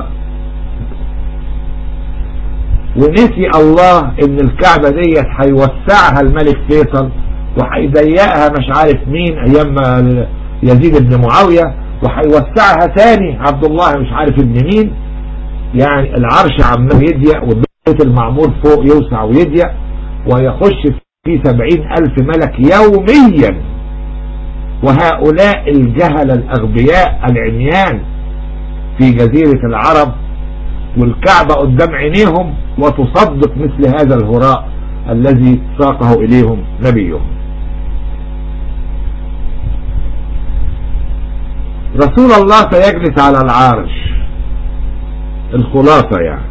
ونسي الله ان الكعبة ديت هيوسعها الملك فيصل وهيضيقها مش عارف مين ايام يزيد بن معاوية وهيوسعها تاني عبد الله مش عارف ابن مين يعني العرش عمال يضيق والبيت المعمور فوق يوسع ويضيق ويخش في سبعين ألف ملك يوميا وهؤلاء الجهل الأغبياء العميان في جزيرة العرب والكعبة قدام عينيهم وتصدق مثل هذا الهراء الذي ساقه إليهم نبيهم رسول الله سيجلس على العرش الخلاصة يعني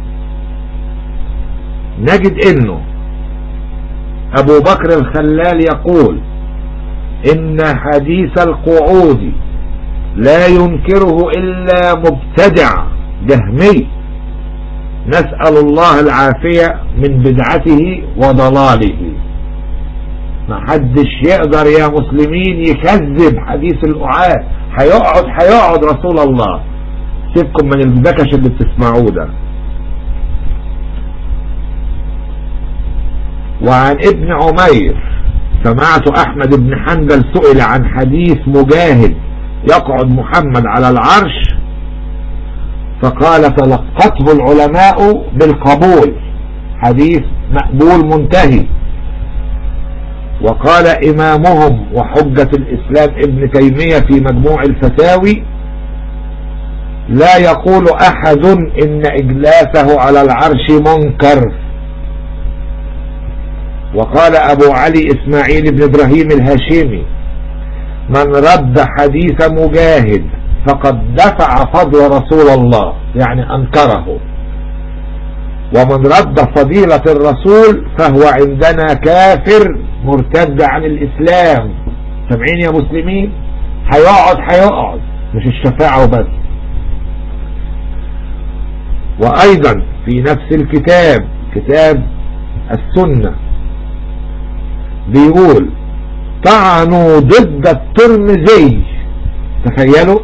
نجد انه ابو بكر الخلال يقول ان حديث القعود لا ينكره الا مبتدع جهمي نسأل الله العافية من بدعته وضلاله ما حدش يقدر يا مسلمين يكذب حديث القعاد هيقعد هيقعد رسول الله سيبكم من البكش اللي بتسمعوه ده وعن ابن عمير سمعت احمد بن حنبل سئل عن حديث مجاهد يقعد محمد على العرش فقال تلقته العلماء بالقبول حديث مقبول منتهي وقال امامهم وحجة الاسلام ابن تيمية في مجموع الفتاوي لا يقول احد ان اجلاسه على العرش منكر وقال ابو علي اسماعيل بن ابراهيم الهاشمي من رد حديث مجاهد فقد دفع فضل رسول الله يعني انكره ومن رد فضيلة الرسول فهو عندنا كافر مرتد عن الاسلام سامعين يا مسلمين هيقعد هيقعد مش الشفاعة وبس وايضا في نفس الكتاب كتاب السنة بيقول طعنوا ضد الترمذي تخيلوا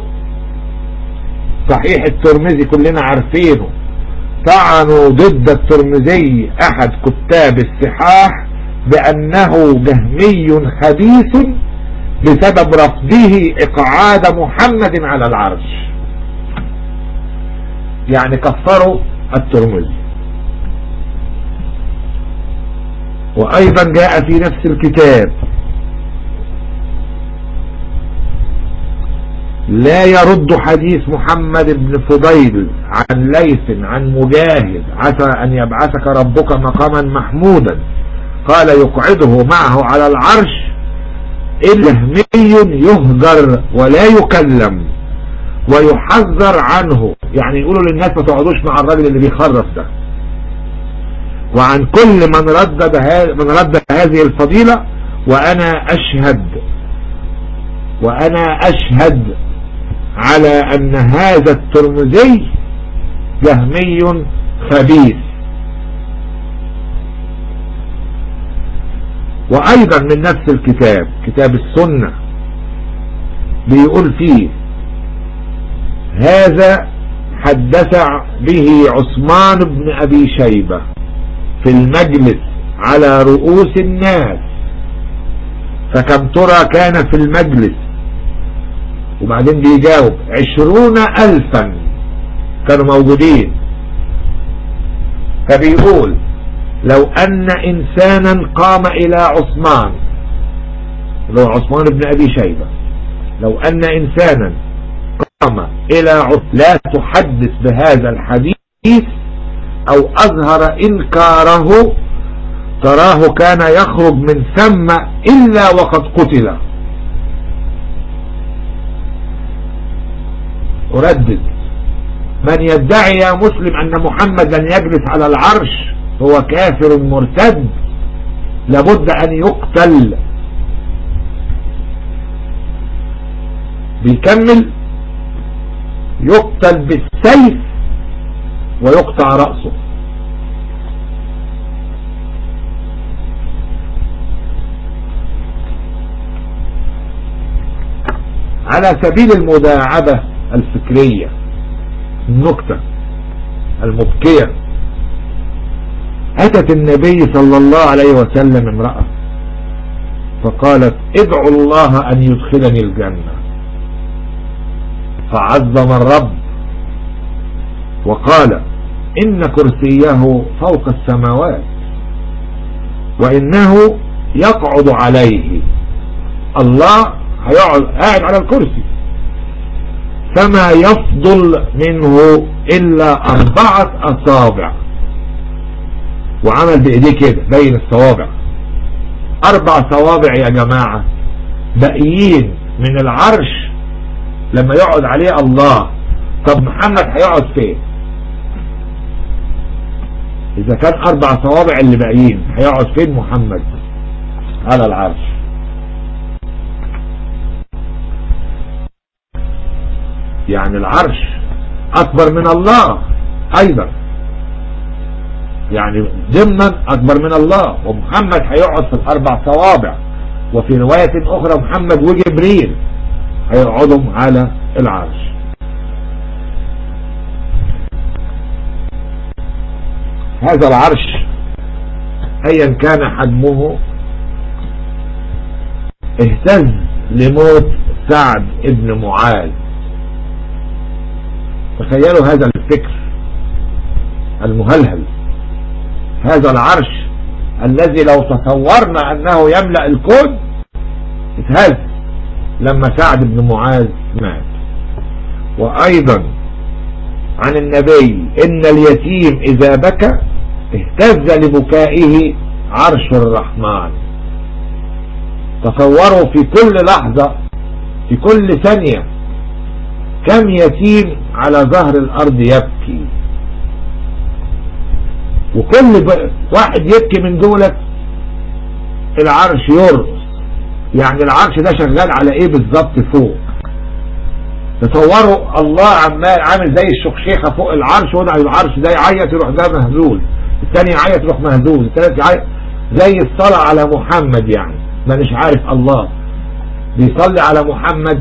صحيح الترمذي كلنا عارفينه طعنوا ضد الترمذي احد كتاب الصحاح بانه جهمي خبيث بسبب رفضه اقعاد محمد على العرش يعني كفروا الترمذي وايضا جاء في نفس الكتاب لا يرد حديث محمد بن فضيل عن ليث عن مجاهد عسى ان يبعثك ربك مقاما محمودا قال يقعده معه على العرش إلا يهجر ولا يكلم ويحذر عنه يعني يقولوا للناس ما تقعدوش مع الراجل اللي بيخرف ده وعن كل من رد من رد هذه الفضيلة وانا اشهد وانا اشهد على ان هذا الترمذي جهمي خبيث وايضا من نفس الكتاب كتاب السنة بيقول فيه هذا حدث به عثمان بن ابي شيبة في المجلس على رؤوس الناس فكم ترى كان في المجلس وبعدين بيجاوب عشرون الفا كانوا موجودين فبيقول لو ان انسانا قام الى عثمان لو عثمان بن ابي شيبة لو ان انسانا إلى لا تحدث بهذا الحديث أو أظهر إنكاره تراه كان يخرج من ثم إلا وقد قتل أردد من يدعي يا مسلم أن محمد لن يجلس على العرش هو كافر مرتد لابد أن يقتل بيكمل يقتل بالسيف ويقطع رأسه على سبيل المداعبة الفكرية النكتة المبكية أتت النبي صلى الله عليه وسلم امرأة فقالت ادعوا الله أن يدخلني الجنة فعظم الرب وقال إن كرسيه فوق السماوات وإنه يقعد عليه الله هيقعد قاعد على الكرسي فما يفضل منه إلا أربعة أصابع وعمل بإيديه كده بين الصوابع أربع صوابع يا جماعة باقيين من العرش لما يقعد عليه الله طب محمد هيقعد فين إذا كان أربع صوابع اللي باقيين هيقعد فين محمد على العرش يعني العرش أكبر من الله أيضا يعني ضمنا أكبر من الله ومحمد هيقعد في الأربع صوابع وفي رواية أخرى محمد وجبريل هيقعدهم على العرش هذا العرش ايا كان حجمه اهتز لموت سعد ابن معاذ تخيلوا هذا الفكر المهلهل هذا العرش الذي لو تصورنا انه يملأ الكون اتهز لما سعد بن معاذ مات وايضا عن النبي ان اليتيم اذا بكى اهتز لبكائه عرش الرحمن تصوروا في كل لحظة في كل ثانية كم يتيم على ظهر الارض يبكي وكل واحد يبكي من دولة العرش يرقص يعني العرش ده شغال على ايه بالظبط فوق تصوروا الله عمال عامل زي الشخشيخة فوق العرش وضع العرش ده يعيط يروح ده مهزول الثاني يعيط يروح مهزول الثالث يعيط زي الصلاة على محمد يعني ما مش عارف الله بيصلي على محمد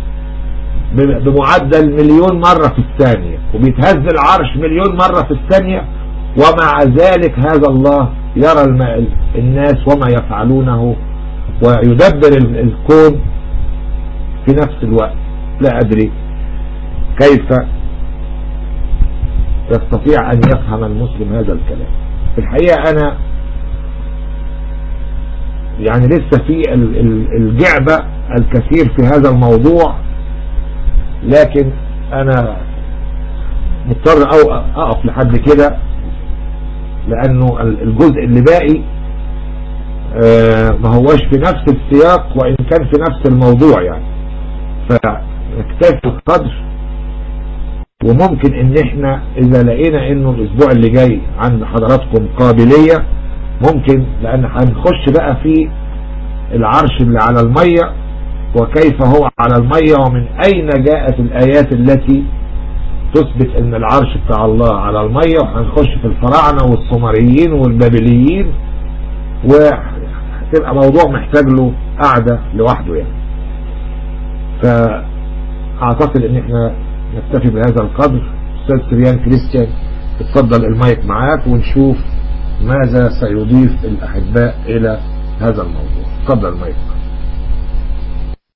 بمعدل مليون مرة في الثانية وبيتهز العرش مليون مرة في الثانية ومع ذلك هذا الله يرى الناس وما يفعلونه ويدبر الكون في نفس الوقت لا أدري كيف يستطيع أن يفهم المسلم هذا الكلام في الحقيقة أنا يعني لسه في الجعبة الكثير في هذا الموضوع لكن أنا مضطر أو أقف لحد كده لأنه الجزء اللي باقي ما هوش في نفس السياق وإن كان في نفس الموضوع يعني فنكتفي القدر وممكن ان احنا اذا لقينا انه الاسبوع اللي جاي عند حضراتكم قابلية ممكن لان هنخش بقى في العرش اللي على المية وكيف هو على المية ومن اين جاءت الايات التي تثبت ان العرش بتاع الله على المية وهنخش في الفراعنة والسومريين والبابليين وهتبقى موضوع محتاج له قعدة لوحده يعني فاعتقد ان احنا نكتفي بهذا القدر استاذ سريان كريستيان اتفضل المايك معاك ونشوف ماذا سيضيف الاحباء الى هذا الموضوع اتفضل المايك